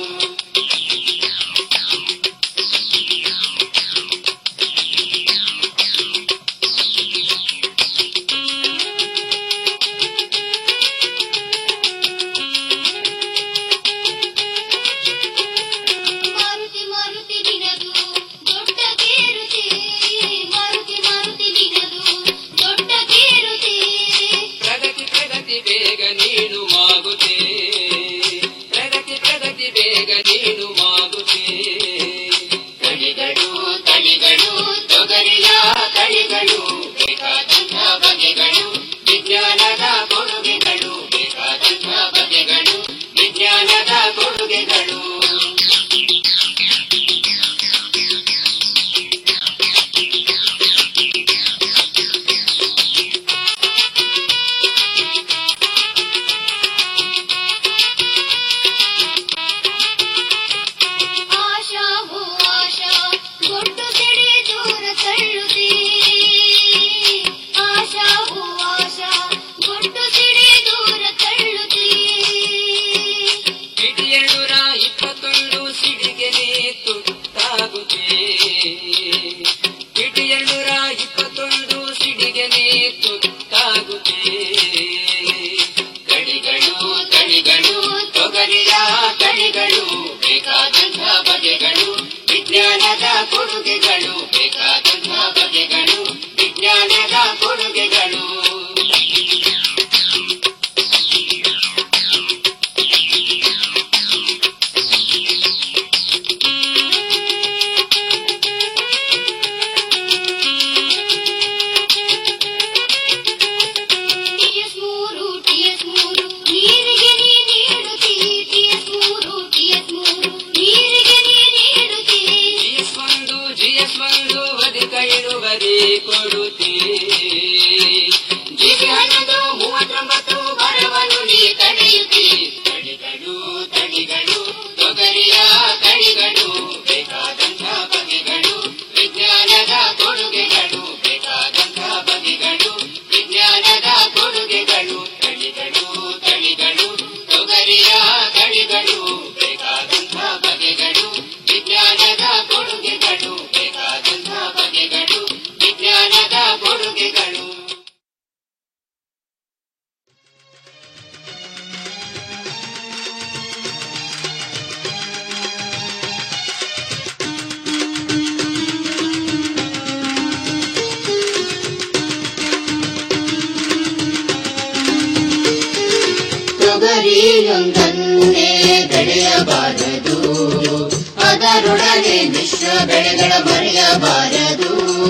ಮಾರುತಿ ಮಾರುತಿ ನಿನದು ದೊಡ್ಡ ಕೇರುತಿ ಮಾರುತಿ ಮಾರುತಿ ನಿನದು ದೊಡ್ಡ ಕೇರುತಿ ಪ್ರಗತಿ ಪ್ರಗತಿ ಬೇಗ ನೀನು ಮಾಗುತಿ ಪ್ರಗತಿ ಪ್ರಗತಿ ಬೇಗ ನೀನು ಮಾಗುತಿ ತಳಿಗಳು ತಳಿಗಳು ತೊಗರಿಯ ತಳಿಗಳು ಬೇಕಾದಂಥ ಬಗೆಗಳು ವಿಜ್ಞಾನದ ಕೊಡುಗೆಗಳು ಬೇಕಾದಂಥ ಬಗೆಗಳು ವಿಜ್ಞಾನದ ಕೊಡುಗೆಗಳು ಆಶಾ ಹೋ ಆಶಾ ಗೊಡ್ಡು ಸಿಡಿ ದೂರ ತಳ್ಳುತ್ತೀ ಆಶಾ ಹೋ ಆಶಾ ಗೊಡ್ಡು ಸಿಡಿ ದೂರ ತಳ್ಳುತ್ತೀ ಇಡಿಯಳುರ ಇಪ್ಪತ್ತೊಂದು ಸಿಡಿಗೆ ನೀ ತುತ್ತಾಗುತ್ತೇ ಇಡಿಯಳುರ ಇಪ್ಪತ್ತೊಂದು ಸಿಡಿಗೆ ನೀ ತುತ್ತಾಗುತ್ತೇ ತಳಿಗಳು ತಳಿಗಳು ತೊಗರಿಯ ತಳಿಗಳು ಬೇಕಾದಂಥ ಬಗೆಗಳು ವಿಜ್ಞಾನದ ಕೊಡುಗೆಗಳು ಬೇಕಾದಂಥ ಬಗೆಗಳು ವಿಜ್ಞಾನದ ಕೊಡುಗೆಗಳು ಟಿಎಸ್ ಮೂರು ಟಿಎಸ್ ಮೂರು ನೀರಿಗೆ ನೀ ನೀಡುತ್ತೀ ಟಿಎಸ್ ಮೂರು ಟಿಎಸ್ ಮೂರು ನೀರಿಗೆ ನೀ ನೀಡುತ್ತೀ ಜಿಎಸ್ ಒಂದು ಜಿಎಸ್ ಒಂದು ಅಧಿಕ ಇಳುವರಿ ಕೊಡುತ್ತೀ ಜಿಗೆ ಹನ್ನೊಂದು ಮೂವತ್ತೊಂಬತ್ತು ಬರವನ್ನು ನೀ ತಡೆಯುತ್ತೀ ತಳಿಗಳು ತಳಿಗಳು ತೊಗರಿಯ ತಳಿಗಳು ಬೇಕಾದಂಥ ಬಗೆಗಳು ವಿಜ್ಞಾನದ ಕೊಡುಗೆಗಳು ಬೇಕಾದಂಥ ಬಗೆಗಳು ವಿಜ್ಞಾನದ ಕೊಡುಗೆಗಳು ತಳಿಗಳು ತಳಿಗಳು ತೊಗರಿಯ ತಳಿಗಳು ಬೇಕಾದಂಥ ಬಗೆಗಳು ವಿಜ್ಞಾನದ ಕೊಡುಗೆಗಳು ಬೇಕಾದಂಥ ಬಗೆಗಳು ವಿಜ್ಞಾನದ ಕೊಡುಗೆಗಳು ತೊಗರಿಯೊಂದನ್ನೇ ಬೆಳೆಯಬಾರದು ಅದರೊಡನೆ ಮಿಶ್ರ ಬೆಳೆಗಳ ಮರೆಯಬಾರದು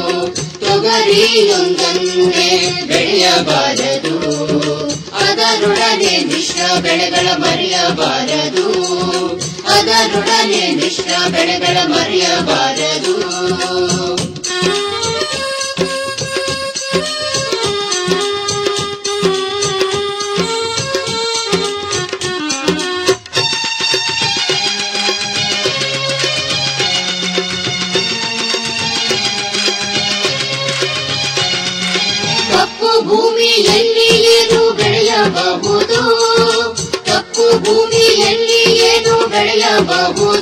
ತೊಗರಿಯೊಂದನ್ನೇ ಬೆಳೆಯಬಾರದು ಅದರೊಡನೆ ಮಿಶ್ರ ಬೆಳೆಗಳ ಮರೆಯಬಾರದು ಅದರೊಡನೆ ಮಿಶ್ರ ಬೆಳೆಗಳ ಮರೆಯಬಾರದು ಭೂಮಿಯಲ್ಲಿ ಏನು ಬೆಳೆಯಬಹುದು ಕಪ್ಪು ಭೂಮಿಯಲ್ಲಿ ಏನು ಬೆಳೆಯಬಹುದು